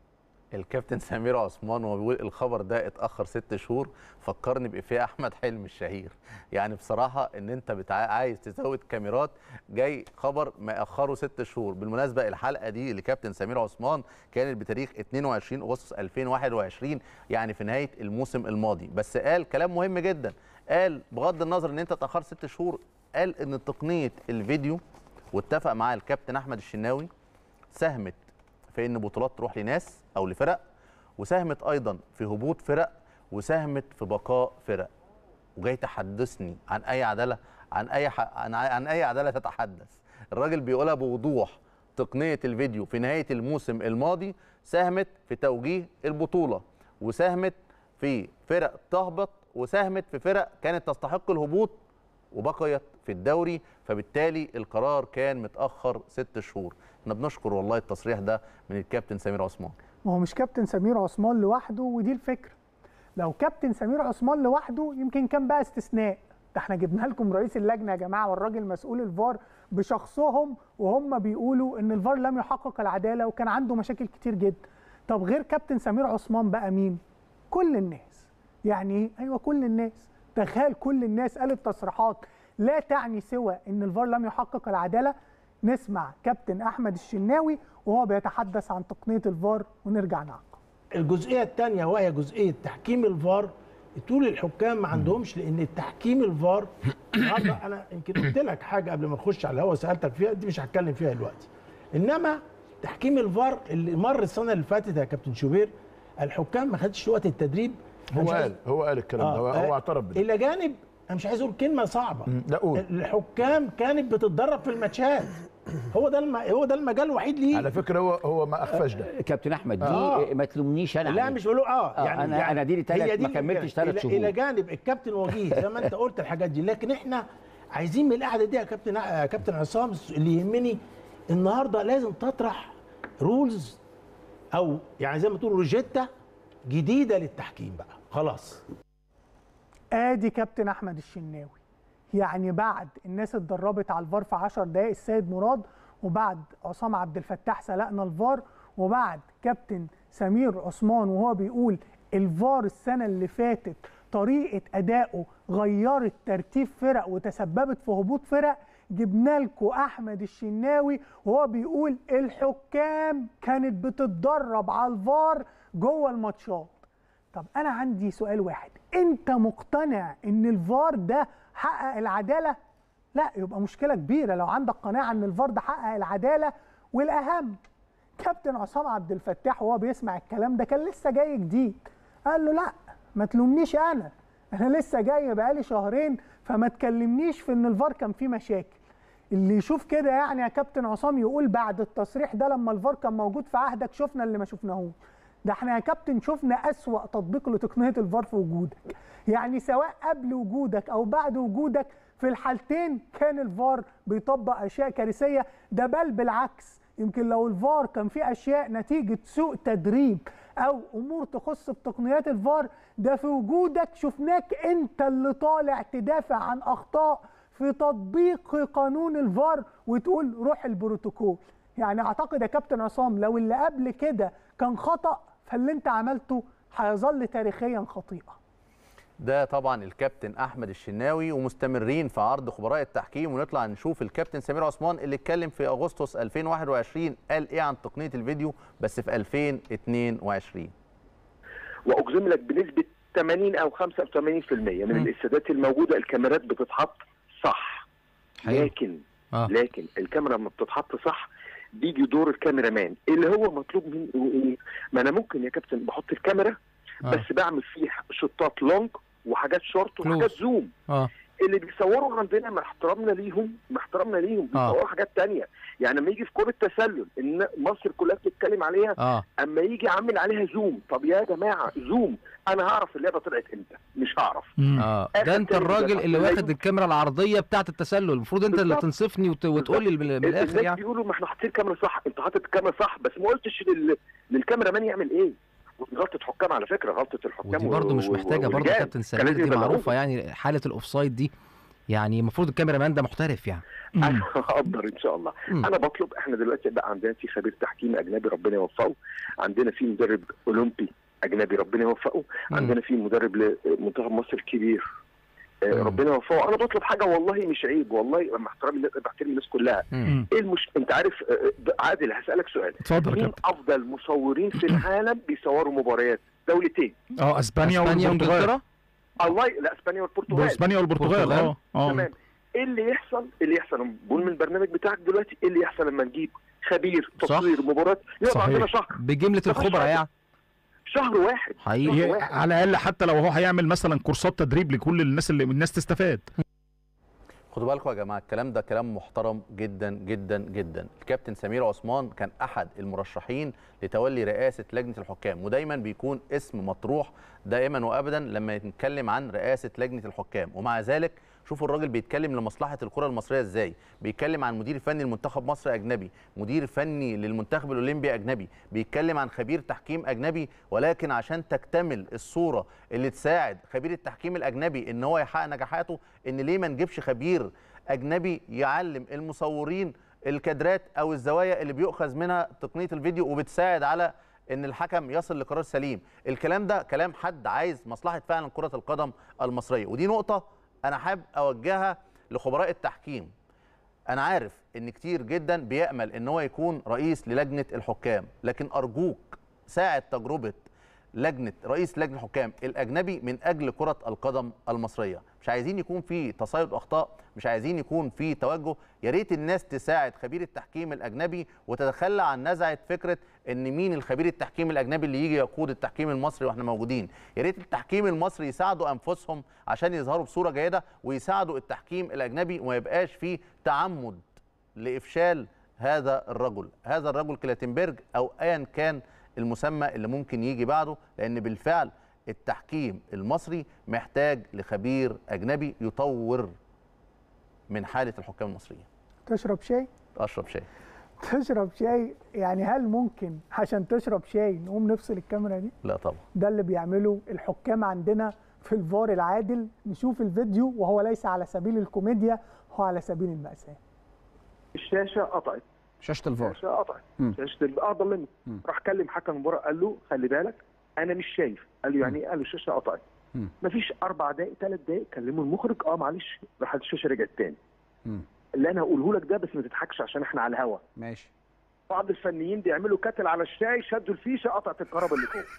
الكابتن سمير عثمان وهو بيقول الخبر ده اتاخر ست شهور فكرني بإفيه احمد حلمي الشهير يعني بصراحه ان انت بتع... عايز تزود كاميرات جاي خبر مأخره ست شهور بالمناسبه الحلقه دي لكابتن سمير عثمان كانت بتاريخ 22 اغسطس 2021 يعني في نهايه الموسم الماضي بس قال كلام مهم جدا قال بغض النظر ان انت اتاخرت ست شهور قال ان تقنيه الفيديو واتفق معاه الكابتن احمد الشناوي ساهمت في ان بطولات تروح لناس او لفرق وساهمت ايضا في هبوط فرق وساهمت في بقاء فرق وجاي تحدثني عن اي عداله عن اي ح... عن... عن اي عداله تتحدث الراجل بيقولها بوضوح تقنيه الفيديو في نهايه الموسم الماضي ساهمت في توجيه البطوله وساهمت في فرق تهبط وساهمت في فرق كانت تستحق الهبوط وبقيت في الدوري فبالتالي القرار كان متاخر ست شهور احنا بنشكر والله التصريح ده من الكابتن سمير عثمان ما هو مش كابتن سمير عثمان لوحده ودي الفكره لو كابتن سمير عثمان لوحده يمكن كان بقى استثناء ده احنا جبنا لكم رئيس اللجنه يا جماعه والراجل مسؤول الفار بشخصهم وهم بيقولوا ان الفار لم يحقق العداله وكان عنده مشاكل كتير جدا طب غير كابتن سمير عثمان بقى مين كل الناس يعني ايه ايوه كل الناس تخيل كل الناس قالت تصريحات لا تعني سوى ان الفار لم يحقق العداله نسمع كابتن احمد الشناوي وهو بيتحدث عن تقنيه الفار ونرجع نعقب الجزئيه الثانيه وهي جزئيه تحكيم الفار طول الحكام ما عندهمش لان التحكيم الفار النهارده انا يمكن قلت لك حاجه قبل ما نخش على الهوا سالتك فيها دي مش هتكلم فيها دلوقتي انما تحكيم الفار اللي مر السنه اللي فاتت يا كابتن شوبير الحكام ما خدش وقت التدريب أنا هو مش عايز- قال هو قال الكلام ده هو- آه، هو اعترف بده الى جانب انا مش عايز اقول كلمه صعبه مم، لا قول الحكام كانت بتتدرب في الماتشات هو ده الم... هو ده المجال الوحيد ليه على فكره هو هو ما اخفاش ده كابتن احمد دي آه. ما تلومنيش انا لا عليه. مش بقوله اه آه، يعني أنا- يعني أنا دي لي تلات- هي ما كملتش الفكرة. تلات إلى- شهور. الى جانب الكابتن وجيه زي ما انت قلت الحاجات دي لكن احنا عايزين من القعده دي يا كابتن يا كابتن عصام اللي يهمني النهارده لازم تطرح رولز او يعني زي ما تقول روجيتا جديده للتحكيم بقى خلاص ادي كابتن احمد الشناوي يعني بعد الناس اتدربت على الفار في 10 دقائق السيد مراد وبعد عصام عبد الفتاح سلقنا الفار وبعد كابتن سمير عثمان وهو بيقول الفار السنه اللي فاتت طريقه ادائه غيرت ترتيب فرق وتسببت في هبوط فرق جبنا لكم احمد الشناوي وهو بيقول الحكام كانت بتتدرب على الفار جوه الماتشات طب انا عندي سؤال واحد انت مقتنع ان الفار ده حقق العداله لا يبقى مشكله كبيره لو عندك قناعه ان الفار ده حقق العداله والاهم كابتن عصام عبد الفتاح وهو بيسمع الكلام ده كان لسه جاي جديد قال له لا ما تلومنيش انا انا لسه جاي بقالي شهرين فما تكلمنيش في ان الفار كان فيه مشاكل اللي يشوف كده يعني يا كابتن عصام يقول بعد التصريح ده لما الفار كان موجود في عهدك شفنا اللي ما شفناهوش ده احنا يا كابتن شفنا أسوأ تطبيق لتقنية الفار في وجودك يعني سواء قبل وجودك أو بعد وجودك في الحالتين كان الفار بيطبق أشياء كارثية ده بل بالعكس يمكن لو الفار كان فيه أشياء نتيجة سوء تدريب أو أمور تخص بتقنيات الفار ده في وجودك شفناك أنت اللي طالع تدافع عن أخطاء في تطبيق قانون الفار وتقول روح البروتوكول يعني اعتقد يا كابتن عصام لو اللي قبل كده كان خطا فاللي انت عملته هيظل تاريخيا خطيئه ده طبعا الكابتن احمد الشناوي ومستمرين في عرض خبراء التحكيم ونطلع نشوف الكابتن سمير عثمان اللي اتكلم في اغسطس 2021 قال ايه عن تقنيه الفيديو بس في 2022 واجزم لك بنسبه 80 او 85% من الاستادات الموجوده الكاميرات بتتحط صح حلو. لكن آه. لكن الكاميرا لما بتتحط صح بيجي دور الكاميرا مان اللي هو مطلوب منه ايه؟ ما انا ممكن يا كابتن بحط الكاميرا آه. بس بعمل فيه شوطات لونج وحاجات شورت كلوز. وحاجات زوم اه اللي بيصوروا عندنا مع احترامنا ليهم مع احترامنا ليهم آه. بيصوروا حاجات تانية يعني لما يجي في كرة تسلل ان مصر كلها بتتكلم عليها اه اما يجي عامل عليها زوم طب يا جماعه زوم انا هعرف اللعبه طلعت امتى مش هعرف اه آخر ده انت تاني الراجل ده اللي لا واخد يمكن. الكاميرا العرضيه بتاعه التسلل المفروض انت اللي بالظبط. تنصفني وت... وتقول لي من من الاخر الناس يعني بيقولوا ما احنا حاطين الكاميرا صح انت حاطط الكاميرا صح بس ما قلتش لل... للكاميرا مان يعمل ايه ودي غلطه حكام على فكره غلطه الحكام ودي برضه مش و- محتاجه برضه والرجال. كابتن كان سمير لازم دي يبلغوهم. معروفه يعني حاله الاوفسايد دي يعني المفروض الكاميرا مان ده محترف يعني انا هقدر ان شاء الله مم. انا بطلب احنا دلوقتي بقى عندنا في خبير تحكيم اجنبي ربنا يوفقه عندنا في مدرب اولمبي اجنبي ربنا يوفقه مم. عندنا في مدرب لمنتخب مصر الكبير آه، مم. ربنا يوفقه انا بطلب حاجه والله مش عيب والله مع احترامي للناس- بحترم الناس كلها مم. ايه المش... انت عارف آه، آه، عادل هسالك سؤال اتفضل يا مين كابتن افضل مصورين في العالم بيصوروا مباريات دولتين اه اسبانيا اسبانيا والبرتغال وانجلترا الله لا اسبانيا والبرتغال اسبانيا والبرتغال البرتغال. اه اه تمام ايه اللي يحصل اللي يحصل بقول من البرنامج بتاعك دلوقتي ايه اللي يحصل لما نجيب خبير صح. تصوير مباراه يقعد صحيح. عندنا شهر بجمله الخبراء يعني شهر واحد حقيقي ي- واحد. على الاقل حتى لو هو هيعمل مثلا كورسات تدريب لكل الناس اللي الناس تستفاد خدوا بالكم يا جماعه الكلام ده كلام محترم جدا جدا جدا الكابتن سمير عثمان كان احد المرشحين لتولي رئاسه لجنه الحكام ودايما بيكون اسم مطروح دائما وابدا لما نتكلم عن رئاسه لجنه الحكام ومع ذلك شوفوا الراجل بيتكلم لمصلحه الكره المصريه ازاي بيتكلم عن مدير فني لمنتخب مصر اجنبي مدير فني للمنتخب الاولمبي اجنبي بيتكلم عن خبير تحكيم اجنبي ولكن عشان تكتمل الصوره اللي تساعد خبير التحكيم الاجنبي ان هو يحقق نجاحاته ان ليه ما نجيبش خبير اجنبي يعلم المصورين الكادرات او الزوايا اللي بيؤخذ منها تقنيه الفيديو وبتساعد على ان الحكم يصل لقرار سليم الكلام ده كلام حد عايز مصلحه فعلا كره القدم المصريه ودي نقطه انا حابب اوجهها لخبراء التحكيم انا عارف ان كتير جدا بيامل ان هو يكون رئيس للجنه الحكام لكن ارجوك ساعد تجربه لجنه رئيس لجنه الحكام الاجنبي من اجل كره القدم المصريه مش عايزين يكون في تصيد اخطاء مش عايزين يكون في توجه يا ريت الناس تساعد خبير التحكيم الاجنبي وتتخلى عن نزعه فكره ان مين الخبير التحكيم الاجنبي اللي يجي يقود التحكيم المصري واحنا موجودين يا ريت التحكيم المصري يساعدوا انفسهم عشان يظهروا بصوره جيده ويساعدوا التحكيم الاجنبي وما يبقاش فيه تعمد لافشال هذا الرجل هذا الرجل كلاتنبرج او ايا كان المسمى اللي ممكن يجي بعده لان بالفعل التحكيم المصري محتاج لخبير اجنبي يطور من حاله الحكام المصريين تشرب شاي اشرب شاي تشرب شاي يعني هل ممكن عشان تشرب شاي نقوم نفصل الكاميرا دي لا طبعا ده اللي بيعمله الحكام عندنا في الفار العادل نشوف الفيديو وهو ليس على سبيل الكوميديا هو على سبيل المأساة الشاشه قطعت شاشه الفار الشاشه قطعت مم. شاشه ال- اه ضلمت مم. راح كلم حكم المباراه قال له خلي بالك انا مش شايف قال له يعني ايه قال له الشاشه قطعت مم. مفيش اربع دقائق ثلاث دقائق كلموا المخرج اه معلش راح الشاشه رجعت تاني مم. اللي انا هقوله لك ده بس ما تضحكش عشان احنا على الهوا ماشي بعض الفنيين بيعملوا كتل على الشاي شدوا الفيشه قطعت الكهرباء اللي فوق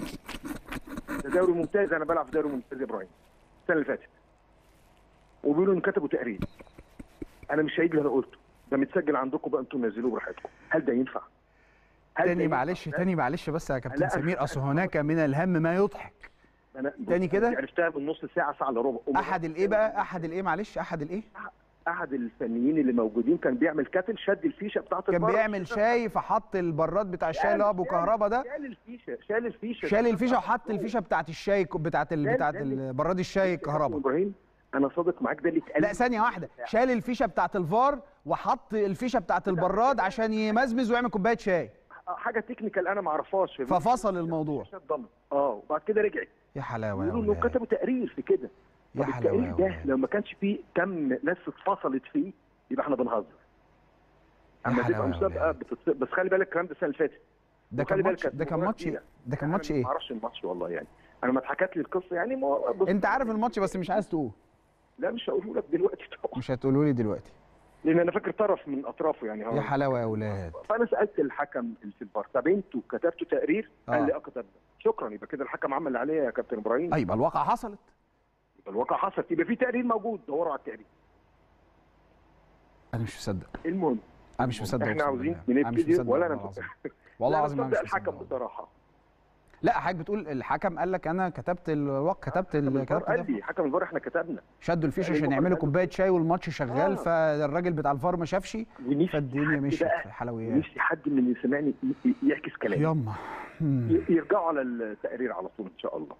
ده دوري ممتاز انا بلعب في دوري ممتاز يا ابراهيم السنه اللي فاتت وبيقولوا ان كتبوا تقرير انا مش هيجي اللي انا قلته ده متسجل عندكم بقى انتم نزلوه براحتكم هل ده ينفع؟ هل ده تاني ينفع؟ معلش تاني معلش بس يا كابتن لا، سمير اصل هناك من الهم ما يضحك أنا تاني كده؟ عرفتها من نص ساعه ساعه الا ربع احد الايه بقى احد الايه معلش احد الايه احد الفنيين اللي موجودين كان بيعمل كاتل شد الفيشه بتاعت كان البر. بيعمل شاي فحط البراد بتاع الشاي اللي هو ابو كهربا ده شال الفيشه شال الفيشه شال الفيشه وحط الفيشه بتاعت الشاي بتاعت ال... ده- بتاعت ده- ال- براد الشاي الكهرباء ابراهيم انا صادق معاك ده اللي اتقال لا ثانيه واحده شال الفيشه بتاعت الفار وحط الفيشه بتاعت البراد عشان يمزمز ويعمل كوبايه شاي حاجه تكنيكال انا ما اعرفهاش ففصل الموضوع ضم اه وبعد كده رجعت يا حلاوه يا بيقولوا انه ولاد كتبوا تقرير في كده يا طب حلاوه التقرير يا ده ولاد لو ما كانش فيه كم ناس اتفصلت فيه يبقى احنا بنهزر يا اما تبقى حلاوه يا مسابقه ولاد بتتص... بس خلي بالك الكلام ده السنه اللي فاتت ده وخلي كان بالك ماتش كانت ده كان مباراة ماتش كبيرة. ده كان أنا ماتش ما ايه اعرفش الماتش والله يعني انا ما اتحكت لي القصه يعني ما بص... انت عارف الماتش بس مش عايز تقول لا مش هقوله لك دلوقتي طبعا مش هتقوله لي دلوقتي لان انا فاكر طرف من اطرافه يعني هو يا حلاوه يا ولاد فانا سالت الحكم اللي في البار طب انتوا كتبتوا تقرير؟ قال آه. لي اه كتبنا شكرا يبقى كده الحكم عمل اللي عليه يا كابتن ابراهيم ايوه يبقى الواقع حصلت يبقى الواقع حصل يبقى في تقرير موجود دوروا على التقرير انا مش مصدق المهم انا مش مصدق احنا أقسم عاوزين بالله. انا مش نبتدي مصدق ولا والله انا العظيم والله العظيم انا انا مصدق مش مصدق الحكم والله. بصراحه لا حضرتك بتقول الحكم قال لك انا كتبت الوقت كتبت ال... الفار كتبت قال ده لي حكم الفار احنا كتبنا شدوا الفيشه يعني عشان هو يعملوا قال- كوبايه شاي والماتش شغال آه. فالراجل بتاع الفار ما شافش ونفسي فالدنيا حد مشيت بقى- في الحلويات نفسي حد من اللي سمعني ي- ي- يعكس كلامي يما مم. ي- يرجعوا على التقرير على طول ان شاء الله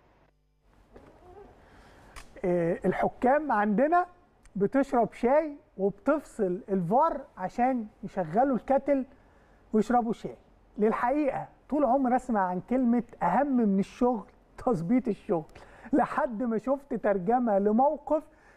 آه، الحكام عندنا بتشرب شاي وبتفصل الفار عشان يشغلوا الكتل ويشربوا شاي للحقيقه طول عمري اسمع عن كلمه اهم من الشغل تظبيط الشغل لحد ما شفت ترجمه لموقف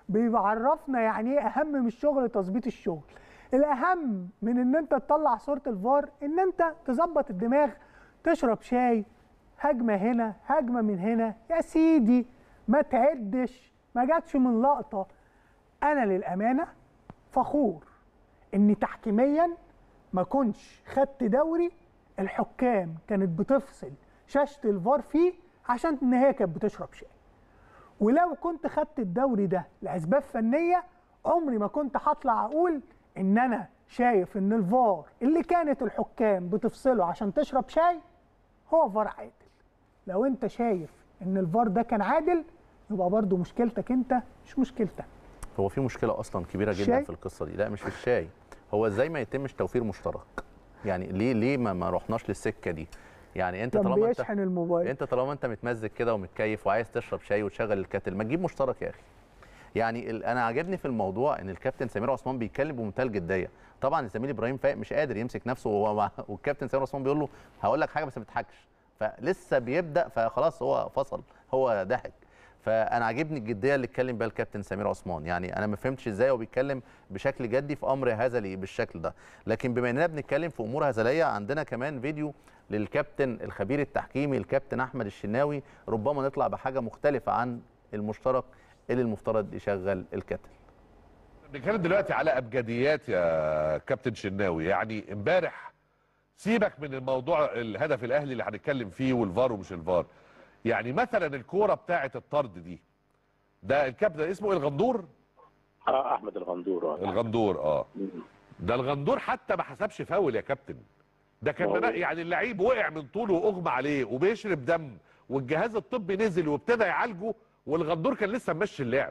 بيعرفنا يعني ايه اهم من الشغل تظبيط الشغل الاهم من ان انت تطلع صوره الفار ان انت تظبط الدماغ تشرب شاي هجمه هنا هجمه من هنا يا سيدي ما تعدش ما جاتش من لقطه انا للامانه فخور اني تحكيميا ما كنتش خدت دوري الحكام كانت بتفصل شاشه الفار فيه عشان ان هي كانت بتشرب شاي ولو كنت خدت الدوري ده لاسباب فنيه عمري ما كنت هطلع اقول ان انا شايف ان الفار اللي كانت الحكام بتفصله عشان تشرب شاي هو فار عادل لو انت شايف ان الفار ده كان عادل يبقى برضو مشكلتك انت مش مشكلتك هو في مشكله اصلا كبيره جدا الشاي؟ في القصه دي لا مش في الشاي هو ازاي ما يتمش توفير مشترك يعني ليه ليه ما, ما رحناش للسكه دي يعني انت لما طالما انت بيشحن الموبايل انت طالما انت متمزج كده ومتكيف وعايز تشرب شاي وتشغل الكاتل ما تجيب مشترك يا اخي يعني ال- انا عجبني في الموضوع ان الكابتن سمير عثمان بيتكلم بمنتهى الجديه طبعا الزميل ابراهيم فايق مش قادر يمسك نفسه وهو مع والكابتن سمير عثمان بيقول له هقول لك حاجه بس ما تضحكش فلسه بيبدا فخلاص هو فصل هو ضحك فانا عاجبني الجديه اللي اتكلم بيها الكابتن سمير عثمان يعني انا ما فهمتش ازاي هو بيتكلم بشكل جدي في امر هزلي بالشكل ده لكن بما اننا بنتكلم في امور هزليه عندنا كمان فيديو للكابتن الخبير التحكيمي الكابتن احمد الشناوي ربما نطلع بحاجه مختلفه عن المشترك اللي المفترض يشغل الكتل بنتكلم دلوقتي على ابجديات يا كابتن شناوي يعني امبارح سيبك من الموضوع الهدف الاهلي اللي هنتكلم فيه والفار ومش الفار يعني مثلا الكوره بتاعه الطرد دي ده الكابتن اسمه ايه الغندور اه احمد الغندور اه الغندور اه ده الغندور حتى ما حسبش فاول يا كابتن ده كان ما هو- منا- يعني اللعيب وقع من طوله واغمى عليه وبيشرب دم والجهاز الطبي نزل وابتدى يعالجه والغندور كان لسه ماشي اللعب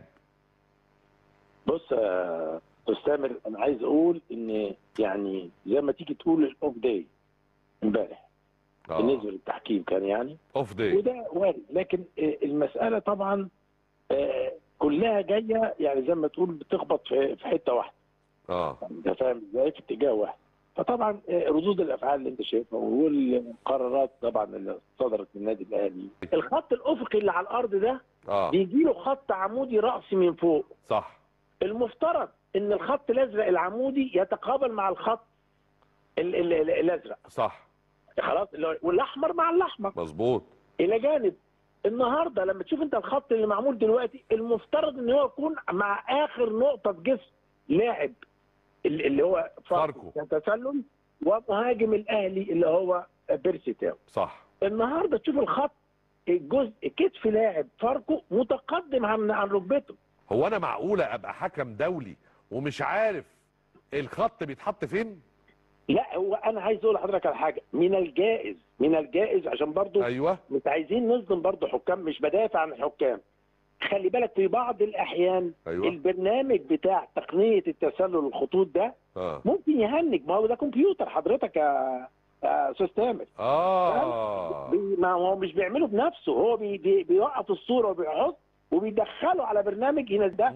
بص يا استاذ تامر انا عايز اقول ان يعني زي ما تيجي تقول الاوف داي امبارح آه. بالنسبه للتحكيم كان يعني اوف داي وده وارد لكن آه، المساله طبعا آه، كلها جايه يعني زي ما تقول بتخبط في في حته واحده اه انت فاهم ازاي في اتجاه واحد فطبعا آه، ردود الافعال اللي انت شايفها والقرارات طبعا اللي صدرت من النادي الاهلي الخط الافقي اللي على الارض ده اه بيجي له خط عمودي راسي من فوق صح المفترض ان الخط الازرق العمودي يتقابل مع الخط ال- ال- ال- الازرق صح خلاص اللي هو- والاحمر مع الاحمر مظبوط الى جانب النهارده لما تشوف انت الخط اللي معمول دلوقتي المفترض ان هو يكون مع اخر نقطه جسم لاعب ال- اللي هو فاركو تسلل ومهاجم الاهلي اللي هو بيرسي تاو صح النهارده تشوف الخط الجزء كتف لاعب فاركو متقدم عن عن ركبته هو انا معقوله ابقى حكم دولي ومش عارف الخط بيتحط فين لا هو انا عايز اقول لحضرتك على حاجه من الجائز من الجائز عشان برضو ايوه مش عايزين نظلم برضو حكام مش بدافع عن الحكام خلي بالك في بعض الاحيان أيوة. البرنامج بتاع تقنيه التسلل الخطوط ده اه ممكن يهنج ما هو ده كمبيوتر حضرتك يا يا استاذ تامر اه بي- ما هو مش بيعمله بنفسه هو بي بي بيوقف الصوره وبيحط وبيدخله على برنامج ينزله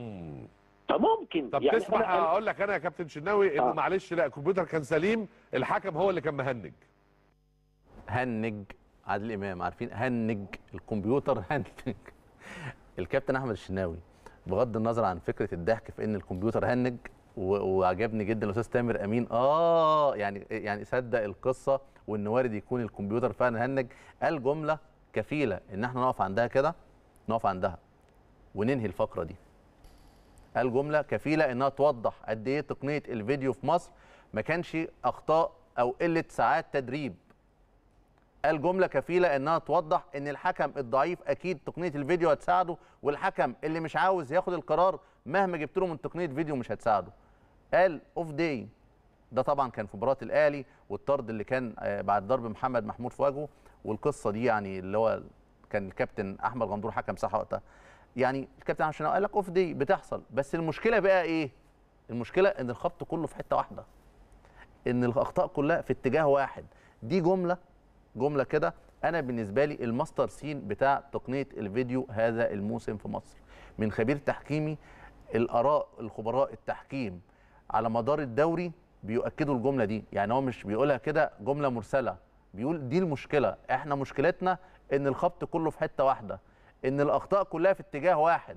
فممكن طب يعني تسمح أنا- أنا- اقول لك انا يا كابتن شناوي انه آه. معلش لا الكمبيوتر كان سليم الحكم هو اللي كان مهنج هنج عادل امام عارفين هنج الكمبيوتر هنج الكابتن احمد الشناوي بغض النظر عن فكره الضحك في ان الكمبيوتر هنج و- وعجبني جدا الاستاذ تامر امين اه يعني يعني صدق القصه وان وارد يكون الكمبيوتر فعلا هنج قال جمله كفيله ان احنا نقف عندها كده نقف عندها وننهي الفقره دي قال جمله كفيله انها توضح قد ايه تقنيه الفيديو في مصر ما كانش اخطاء او قله ساعات تدريب قال جمله كفيله انها توضح ان الحكم الضعيف اكيد تقنيه الفيديو هتساعده والحكم اللي مش عاوز ياخد القرار مهما جبت له من تقنيه فيديو مش هتساعده قال اوف داي ده طبعا كان في مباراه الاهلي والطرد اللي كان آه، بعد ضرب محمد محمود في وجهه والقصه دي يعني اللي هو كان الكابتن احمد غندور حكم صح وقتها يعني الكابتن عشان قال لك اوف داي بتحصل بس المشكله بقى ايه المشكله ان الخط كله في حته واحده ان الاخطاء كلها في اتجاه واحد دي جمله جمله كده انا بالنسبه لي الماستر سين بتاع تقنيه الفيديو هذا الموسم في مصر من خبير تحكيمي الاراء الخبراء التحكيم على مدار الدوري بيؤكدوا الجمله دي يعني هو مش بيقولها كده جمله مرسله بيقول دي المشكله احنا مشكلتنا ان الخط كله في حته واحده ان الاخطاء كلها في اتجاه واحد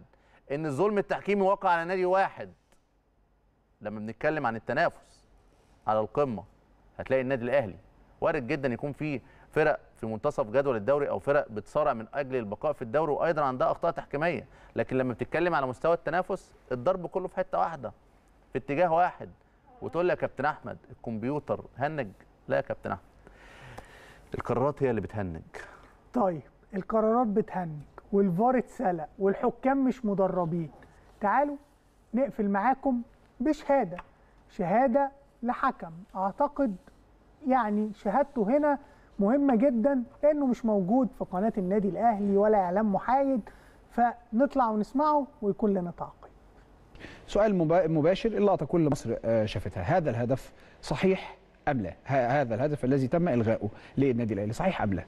ان الظلم التحكيمي وقع على نادي واحد لما بنتكلم عن التنافس على القمه هتلاقي النادي الاهلي وارد جدا يكون في فرق في منتصف جدول الدوري او فرق بتصارع من اجل البقاء في الدوري وايضا عندها اخطاء تحكيميه لكن لما بتتكلم على مستوى التنافس الضرب كله في حته واحده في اتجاه واحد وتقول لي يا كابتن احمد الكمبيوتر هنج لا يا كابتن احمد القرارات هي اللي بتهنج طيب القرارات بتهنج والفار اتسلق والحكام مش مدربين تعالوا نقفل معاكم بشهاده شهاده لحكم اعتقد يعني شهادته هنا مهمه جدا لانه مش موجود في قناه النادي الاهلي ولا اعلام محايد فنطلع ونسمعه ويكون لنا تعقيب سؤال مبا- مباشر اللقطه كل مصر آه، شافتها هذا الهدف صحيح ام لا ه- هذا الهدف الذي تم الغائه للنادي الاهلي صحيح ام لا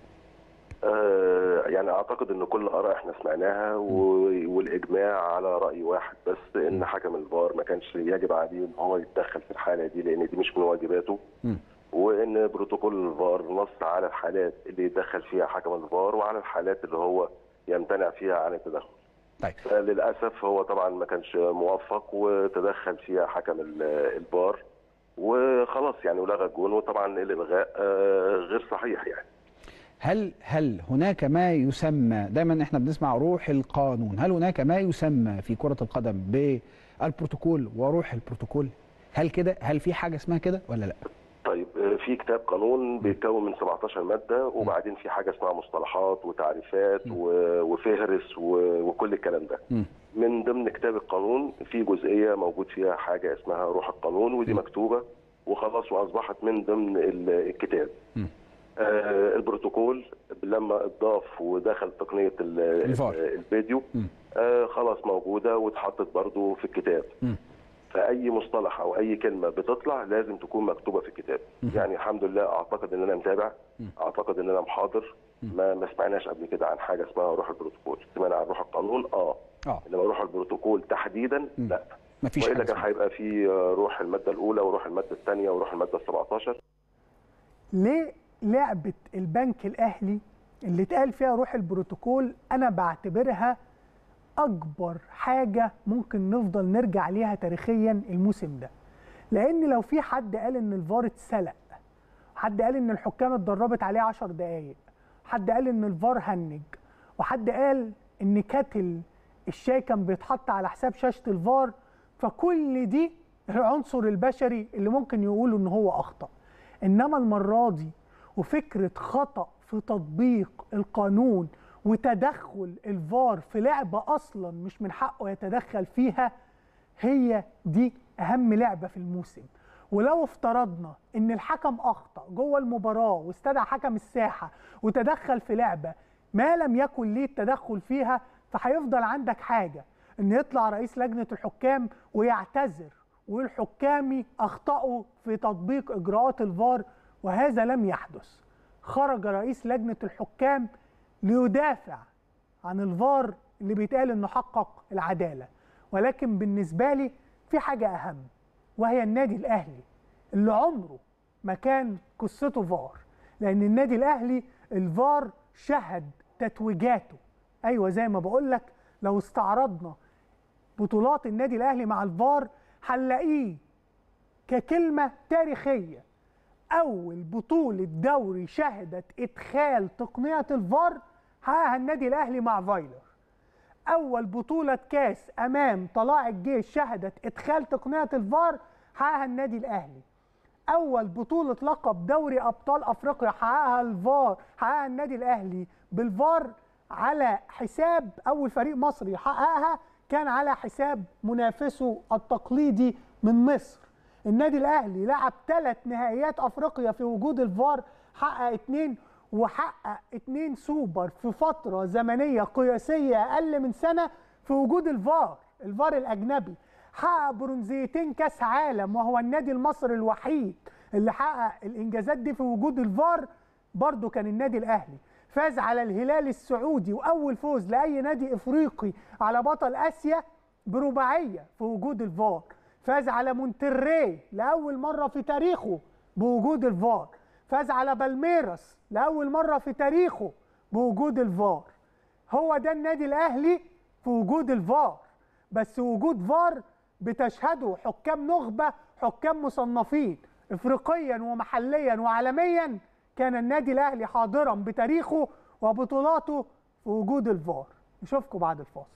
آه، يعني اعتقد ان كل اراء احنا سمعناها و- والاجماع على راي واحد بس ان حكم الفار ما كانش يجب عليه ان هو يتدخل في الحاله دي لان دي مش من واجباته وان بروتوكول الفار نص على الحالات اللي يتدخل فيها حكم الفار وعلى الحالات اللي هو يمتنع فيها عن التدخل طيب فللاسف هو طبعا ما كانش موفق وتدخل فيها حكم ال- الفار وخلاص يعني ولغى الجون وطبعا الالغاء آه، غير صحيح يعني هل هل هناك ما يسمى دايما احنا بنسمع روح القانون هل هناك ما يسمى في كرة القدم بالبروتوكول وروح البروتوكول هل كده هل في حاجة اسمها كده ولا لا طيب آه، في كتاب قانون بيتكون من 17 ماده وبعدين في حاجه اسمها مصطلحات وتعريفات و- وفهرس و- وكل الكلام ده من ضمن كتاب القانون في جزئيه موجود فيها حاجه اسمها روح القانون ودي مكتوبه وخلاص واصبحت من ضمن ال- الكتاب آه البروتوكول لما اتضاف ودخل تقنيه ال- الفار. الفيديو آه خلاص موجوده واتحطت برضو في الكتاب فاي مصطلح او اي كلمه بتطلع لازم تكون مكتوبه في الكتاب يعني الحمد لله اعتقد ان انا متابع اعتقد ان انا محاضر ما ما سمعناش قبل كده عن حاجه اسمها روح البروتوكول سمعنا عن روح القانون اه اه انما روح البروتوكول تحديدا لا مفيش والا حاجة كان اسمها. هيبقى في آه، روح الماده الاولى وروح الماده الثانيه وروح الماده ال 17 ليه لعبة البنك الأهلي اللي اتقال فيها روح البروتوكول أنا بعتبرها أكبر حاجة ممكن نفضل نرجع ليها تاريخيا الموسم ده لأن لو في حد قال إن الفار اتسلق حد قال إن الحكام اتدربت عليه عشر دقايق حد قال إن الفار هنج وحد قال إن كاتل الشاي كان بيتحط على حساب شاشة الفار فكل دي العنصر البشري اللي ممكن يقولوا إن هو أخطأ انما المره دي وفكره خطا في تطبيق القانون وتدخل الفار في لعبه اصلا مش من حقه يتدخل فيها هي دي اهم لعبه في الموسم ولو افترضنا ان الحكم اخطا جوه المباراه واستدعى حكم الساحه وتدخل في لعبه ما لم يكن ليه التدخل فيها فهيفضل عندك حاجه ان يطلع رئيس لجنه الحكام ويعتذر ويقول حكامي اخطاوا في تطبيق اجراءات الفار وهذا لم يحدث خرج رئيس لجنه الحكام ليدافع عن الفار اللي بيتقال انه حقق العداله ولكن بالنسبه لي في حاجه اهم وهي النادي الاهلي اللي عمره ما كان قصته فار لان النادي الاهلي الفار شهد تتويجاته ايوه زي ما بقول لك لو استعرضنا بطولات النادي الاهلي مع الفار هنلاقيه ككلمه تاريخيه اول بطوله دوري شهدت ادخال تقنيه الفار حققها النادي الاهلي مع فايلر اول بطوله كاس امام طلائع الجيش شهدت ادخال تقنيه الفار حققها النادي الاهلي اول بطوله لقب دوري ابطال افريقيا حققها الفار حققها النادي الاهلي بالفار على حساب اول فريق مصري حققها كان على حساب منافسه التقليدي من مصر النادي الاهلي لعب ثلاث نهائيات افريقيا في وجود الفار حقق اتنين وحقق اتنين سوبر في فتره زمنيه قياسيه اقل من سنه في وجود الفار الفار الاجنبي حقق برونزيتين كاس عالم وهو النادي المصري الوحيد اللي حقق الانجازات دي في وجود الفار برضه كان النادي الاهلي فاز على الهلال السعودي واول فوز لاي نادي افريقي على بطل اسيا برباعيه في وجود الفار فاز على مونتري لاول مره في تاريخه بوجود الفار فاز على بالميراس لاول مره في تاريخه بوجود الفار هو ده النادي الاهلي في وجود الفار بس وجود فار بتشهده حكام نخبه حكام مصنفين افريقيا ومحليا وعالميا كان النادي الاهلي حاضرا بتاريخه وبطولاته في وجود الفار نشوفكم بعد الفاصل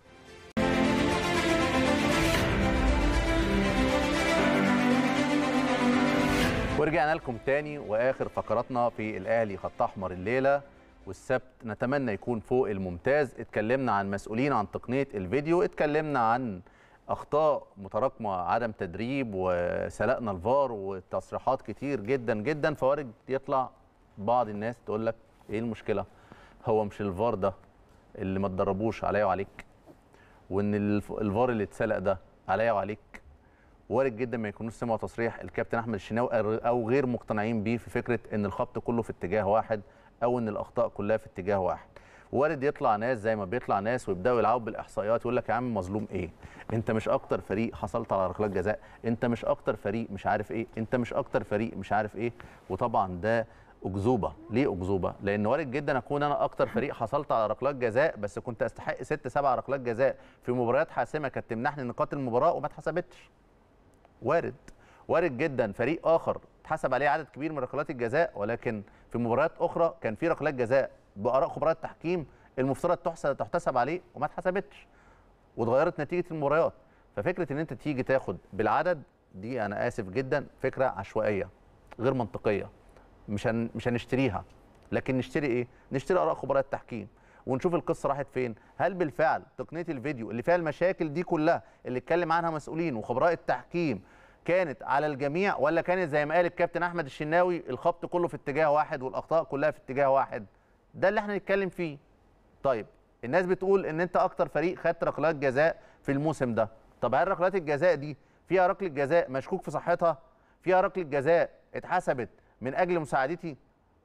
ورجعنا لكم تاني واخر فقراتنا في الاهلي خط احمر الليله والسبت نتمنى يكون فوق الممتاز اتكلمنا عن مسؤولين عن تقنيه الفيديو اتكلمنا عن اخطاء متراكمه عدم تدريب وسلقنا الفار وتصريحات كتير جدا جدا فوارد يطلع بعض الناس تقول لك ايه المشكله هو مش الفار ده اللي ما تدربوش عليا وعليك وان الف- الفار اللي اتسلق ده عليا وعليك وارد جدا ما يكونوش سمعوا تصريح الكابتن احمد الشناوي أو- او غير مقتنعين بيه في فكره ان الخط كله في اتجاه واحد او ان الاخطاء كلها في اتجاه واحد وارد يطلع ناس زي ما بيطلع ناس ويبداوا يلعبوا بالاحصائيات يقول لك يا عم مظلوم ايه انت مش اكتر فريق حصلت على ركلات جزاء انت مش اكتر فريق مش عارف ايه انت مش اكتر فريق مش عارف ايه وطبعا ده اكذوبه ليه اكذوبه لان وارد جدا اكون انا اكتر فريق حصلت على ركلات جزاء بس كنت استحق ست سبع ركلات جزاء في مباريات حاسمه كانت تمنحني نقاط المباراه وما اتحسبتش وارد وارد جدا فريق اخر اتحسب عليه عدد كبير من ركلات الجزاء ولكن في مباريات اخرى كان في ركلات جزاء باراء خبراء التحكيم المفترض تحسب تحتسب عليه وما اتحسبتش واتغيرت نتيجه المباريات ففكره ان انت تيجي تاخد بالعدد دي انا اسف جدا فكره عشوائيه غير منطقيه مش هن... مش هنشتريها لكن نشتري ايه نشتري اراء خبراء التحكيم ونشوف القصه راحت فين هل بالفعل تقنيه الفيديو اللي فيها المشاكل دي كلها اللي اتكلم عنها مسؤولين وخبراء التحكيم كانت على الجميع ولا كانت زي ما قال الكابتن احمد الشناوي الخط كله في اتجاه واحد والاخطاء كلها في اتجاه واحد ده اللي احنا نتكلم فيه طيب الناس بتقول ان انت اكتر فريق خدت ركلات جزاء في الموسم ده طب هل ركلات الجزاء دي فيها ركله جزاء مشكوك في صحتها فيها ركله جزاء اتحسبت من اجل مساعدتي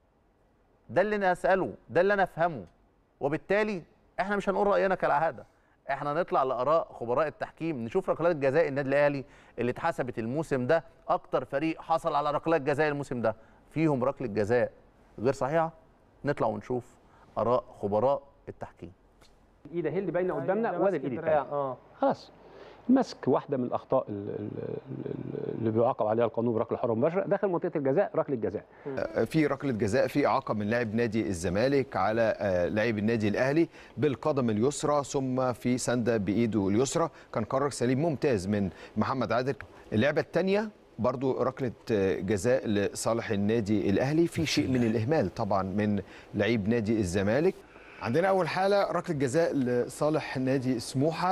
ده اللي انا اساله ده اللي انا افهمه وبالتالي احنا مش هنقول راينا كالعاده احنا نطلع لاراء خبراء التحكيم نشوف ركلات جزاء النادي الاهلي اللي اتحسبت الموسم ده اكتر فريق حصل على ركلات جزاء الموسم ده فيهم ركله جزاء غير صحيحه نطلع ونشوف اراء خبراء التحكيم الايد اهي اللي باينه قدامنا ده ولا ماسك الايد الدراع، الثانيه اه خلاص مسك واحده من الاخطاء ال- ال- ال- اللي بيعاقب عليها القانون بركله حره مباشره داخل منطقه الجزاء ركله جزاء في ركله جزاء في اعاقه من لاعب نادي الزمالك على آه، لاعب النادي الاهلي بالقدم اليسرى ثم في سنده بايده اليسرى كان قرار سليم ممتاز من محمد عادل اللعبه الثانيه برضو ركله آه، جزاء لصالح النادي الاهلي في شيء من الاهمال طبعا من لعيب نادي الزمالك عندنا اول حاله ركله جزاء لصالح نادي سموحه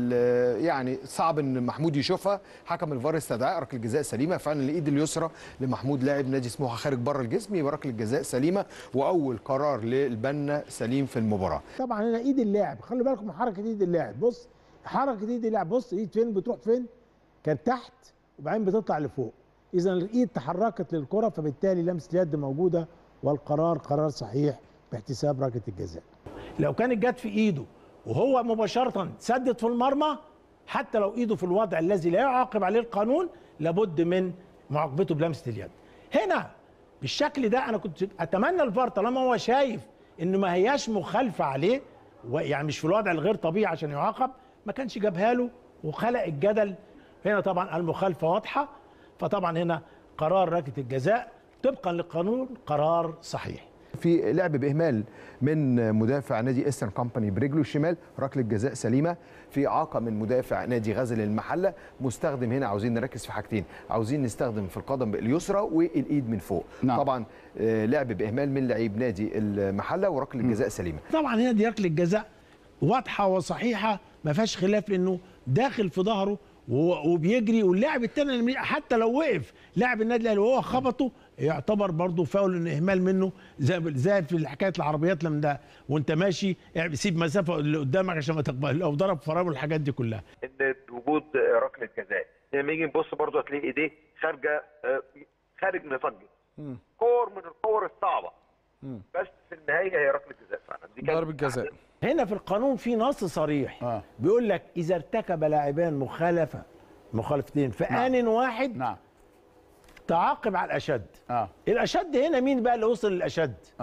ال- يعني صعب ان محمود يشوفها حكم الفار استدعاء ركله جزاء سليمه فعلا الايد اليسرى لمحمود لاعب نادي سموحه خارج بره الجسم يبقى ركله جزاء سليمه واول قرار للبنا سليم في المباراه طبعا هنا ايد اللاعب خلي بالكم من حركه ايد اللاعب بص حركه ايد اللاعب بص ايد فين بتروح فين كانت تحت وبعدين بتطلع لفوق اذا الايد تحركت للكره فبالتالي لمسه اليد موجوده والقرار قرار صحيح باحتساب ركله الجزاء لو كانت جت في ايده وهو مباشره سدد في المرمى حتى لو ايده في الوضع الذي لا يعاقب عليه القانون لابد من معاقبته بلمسه اليد هنا بالشكل ده انا كنت اتمنى الفار طالما هو شايف ان ما هياش مخالفه عليه ويعني مش في الوضع الغير طبيعي عشان يعاقب ما كانش جابها له وخلق الجدل هنا طبعا المخالفه واضحه فطبعا هنا قرار ركله الجزاء طبقا للقانون قرار صحيح في لعب باهمال من مدافع نادي ايسترن كومباني برجله الشمال ركله جزاء سليمه في اعاقه من مدافع نادي غزل المحله مستخدم هنا عاوزين نركز في حاجتين عاوزين نستخدم في القدم اليسرى والايد من فوق نعم. طبعا آه، لعب باهمال من لعيب نادي المحله وركله جزاء سليمه طبعا هنا دي ركله جزاء واضحه وصحيحه ما فيهاش خلاف لانه داخل في ظهره و- وبيجري واللاعب الثاني اللي حتى لو وقف لاعب النادي الاهلي وهو خبطه يعتبر برضه فاول ان اهمال منه زي زي في حكايه العربيات لما ده وانت ماشي يعني سيب مسافه اللي قدامك عشان ما تقبل لو ضرب فرامل والحاجات دي كلها ان وجود ركله جزاء لما يجي نبص برضه هتلاقي ايديه خارجه آه، خارج نطاق الجسم. كور من الكور الصعبه بس في النهايه هي ركله جزاء فعلا دي كانت ضربة جزاء هنا في القانون في نص صريح آه. بيقول لك اذا ارتكب لاعبان مخالفه مخالفتين في نعم. ان واحد نعم تعاقب على الاشد اه الاشد هنا مين بقى اللي وصل للاشد اه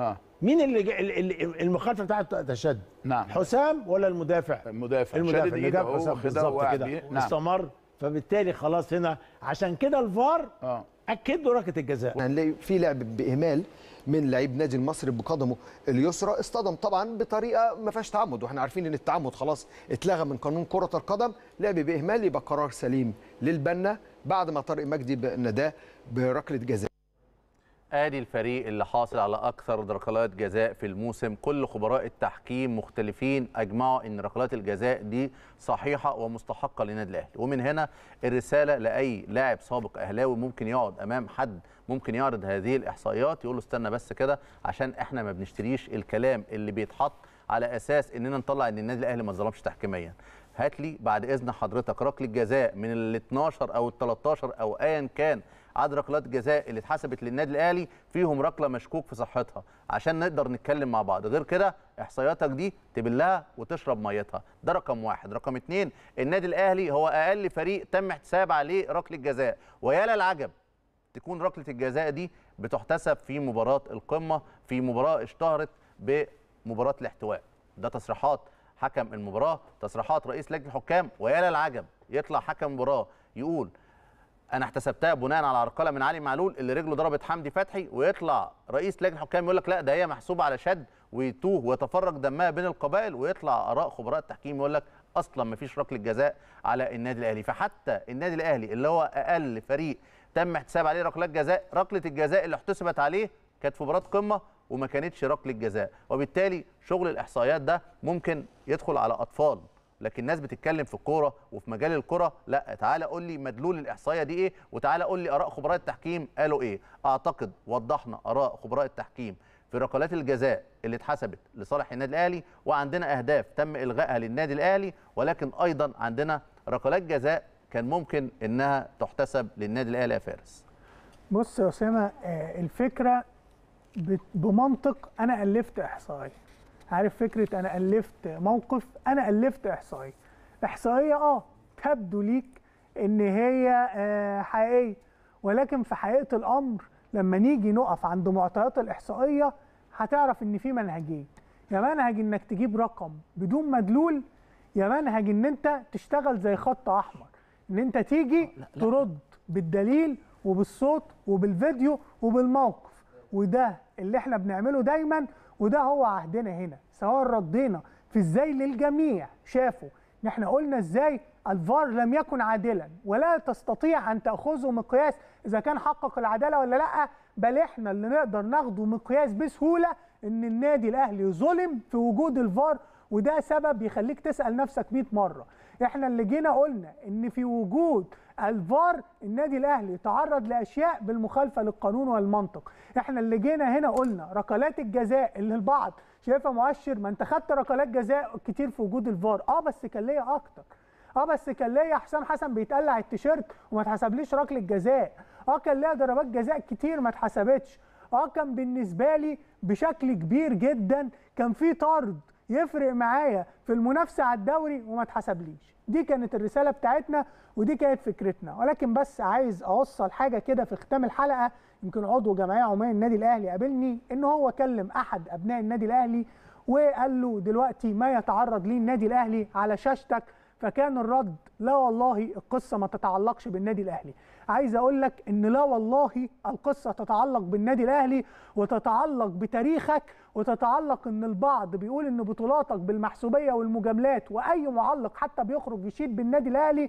مين اللي جا- ال- ال- المخالفه بتاعته تشد نعم حسام ولا المدافع المدافع المدافع شادد اللي إيده جاب أهو حسام واخدها بالظبط ووقع كده بيه. نعم. استمر فبالتالي خلاص هنا عشان كده الفار اكد له ركله الجزاء هنلاقي في لعب باهمال من لعيب نادي المصري بقدمه اليسرى اصطدم طبعا بطريقه ما فيهاش تعمد واحنا عارفين ان التعمد خلاص اتلغى من قانون كره القدم لعب باهمال يبقى قرار سليم للبنا بعد ما طارق مجدي ناداه بركله جزاء ادي الفريق اللي حاصل على اكثر ركلات جزاء في الموسم كل خبراء التحكيم مختلفين اجمعوا ان ركلات الجزاء دي صحيحه ومستحقه للنادي الاهلي ومن هنا الرساله لاي لاعب سابق اهلاوي ممكن يقعد امام حد ممكن يعرض هذه الاحصائيات يقول له استنى بس كده عشان احنا ما بنشتريش الكلام اللي بيتحط على اساس اننا نطلع ان النادي الاهلي ما اتظلمش تحكيميا هات لي بعد اذن حضرتك ركله جزاء من ال 12 او ال 13 او ايا كان عدد ركلات جزاء اللي اتحسبت للنادي الاهلي فيهم ركله مشكوك في صحتها عشان نقدر نتكلم مع بعض غير كده احصائياتك دي تبلها وتشرب ميتها ده رقم واحد رقم اتنين النادي الاهلي هو اقل فريق تم احتساب عليه ركله جزاء ويا للعجب تكون ركله الجزاء دي بتحتسب في مباراه القمه في مباراه اشتهرت بمباراه الاحتواء ده تصريحات حكم المباراه تصريحات رئيس لجنه الحكام ويا للعجب يطلع حكم مباراه يقول انا احتسبتها بناء على عرقله من علي معلول اللي رجله ضربت حمدي فتحي ويطلع رئيس لجنه الحكام يقول لك لا ده هي محسوبه على شد ويتوه ويتفرج دمها بين القبائل ويطلع اراء خبراء التحكيم يقول لك اصلا ما فيش ركله جزاء على النادي الاهلي فحتى النادي الاهلي اللي هو اقل فريق تم احتساب عليه ركلات جزاء ركله الجزاء اللي احتسبت عليه كانت في مباراه قمه وما كانتش ركله جزاء وبالتالي شغل الاحصائيات ده ممكن يدخل على اطفال لكن الناس بتتكلم في الكوره وفي مجال الكوره لا تعالى قول لي مدلول الاحصائيه دي ايه وتعالى قول لي اراء خبراء التحكيم قالوا ايه اعتقد وضحنا اراء خبراء التحكيم في ركلات الجزاء اللي اتحسبت لصالح النادي الاهلي وعندنا اهداف تم الغائها للنادي الاهلي ولكن ايضا عندنا ركلات جزاء كان ممكن انها تحتسب للنادي الاهلي يا فارس بص يا اسامه آه، الفكره ب- بمنطق انا الفت احصائيه عارف فكره انا الفت موقف انا الفت احصائيه احصائيه اه تبدو ليك ان هي آه، حقيقيه ولكن في حقيقه الامر لما نيجي نقف عند معطيات الاحصائيه هتعرف ان في منهجين يا منهج انك تجيب رقم بدون مدلول يا منهج ان انت تشتغل زي خط احمر ان انت تيجي ترد بالدليل وبالصوت وبالفيديو وبالموقف وده اللي احنا بنعمله دايما وده هو عهدنا هنا سواء ردينا في ازاي للجميع شافوا ان احنا قلنا ازاي الفار لم يكن عادلا ولا تستطيع ان تاخذه مقياس اذا كان حقق العداله ولا لا بل احنا اللي نقدر ناخده مقياس بسهوله ان النادي الاهلي ظلم في وجود الفار وده سبب يخليك تسال نفسك 100 مره احنا اللي جينا قلنا ان في وجود الفار النادي الاهلي تعرض لاشياء بالمخالفه للقانون والمنطق احنا اللي جينا هنا قلنا ركلات الجزاء اللي البعض شايفها مؤشر ما انت خدت ركلات جزاء كتير في وجود الفار اه بس كان ليا اكتر اه بس كان ليا حسام حسن بيتقلع التيشيرت وما اتحسبليش ركله جزاء اه كان ليا ضربات جزاء كتير ما اتحسبتش اه كان بالنسبه لي بشكل كبير جدا كان في طرد يفرق معايا في المنافسه على الدوري وما اتحسبليش دي كانت الرساله بتاعتنا ودي كانت فكرتنا ولكن بس عايز اوصل حاجه كده في ختام الحلقه يمكن عضو جمعيه عموميه النادي الاهلي قابلني ان هو كلم احد ابناء النادي الاهلي وقال له دلوقتي ما يتعرض ليه النادي الاهلي على شاشتك فكان الرد لا والله القصه ما تتعلقش بالنادي الاهلي عايز اقول لك ان لا والله القصه تتعلق بالنادي الاهلي وتتعلق بتاريخك وتتعلق ان البعض بيقول ان بطولاتك بالمحسوبيه والمجاملات واي معلق حتى بيخرج يشيد بالنادي الاهلي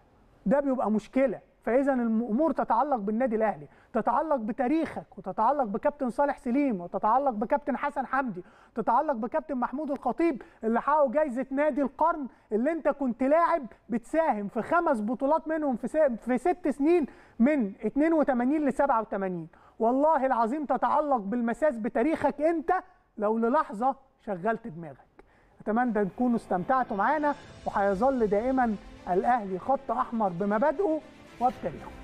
ده بيبقى مشكله فاذا الامور تتعلق بالنادي الاهلي تتعلق بتاريخك وتتعلق بكابتن صالح سليم وتتعلق بكابتن حسن حمدي تتعلق بكابتن محمود الخطيب اللي حققوا جايزه نادي القرن اللي انت كنت لاعب بتساهم في خمس بطولات منهم في س- في ست سنين من 82 ل 87 والله العظيم تتعلق بالمساس بتاريخك انت لو للحظه شغلت دماغك اتمنى تكونوا استمتعتوا معانا وهيظل دائما الاهلي خط احمر بمبادئه وبتاريخه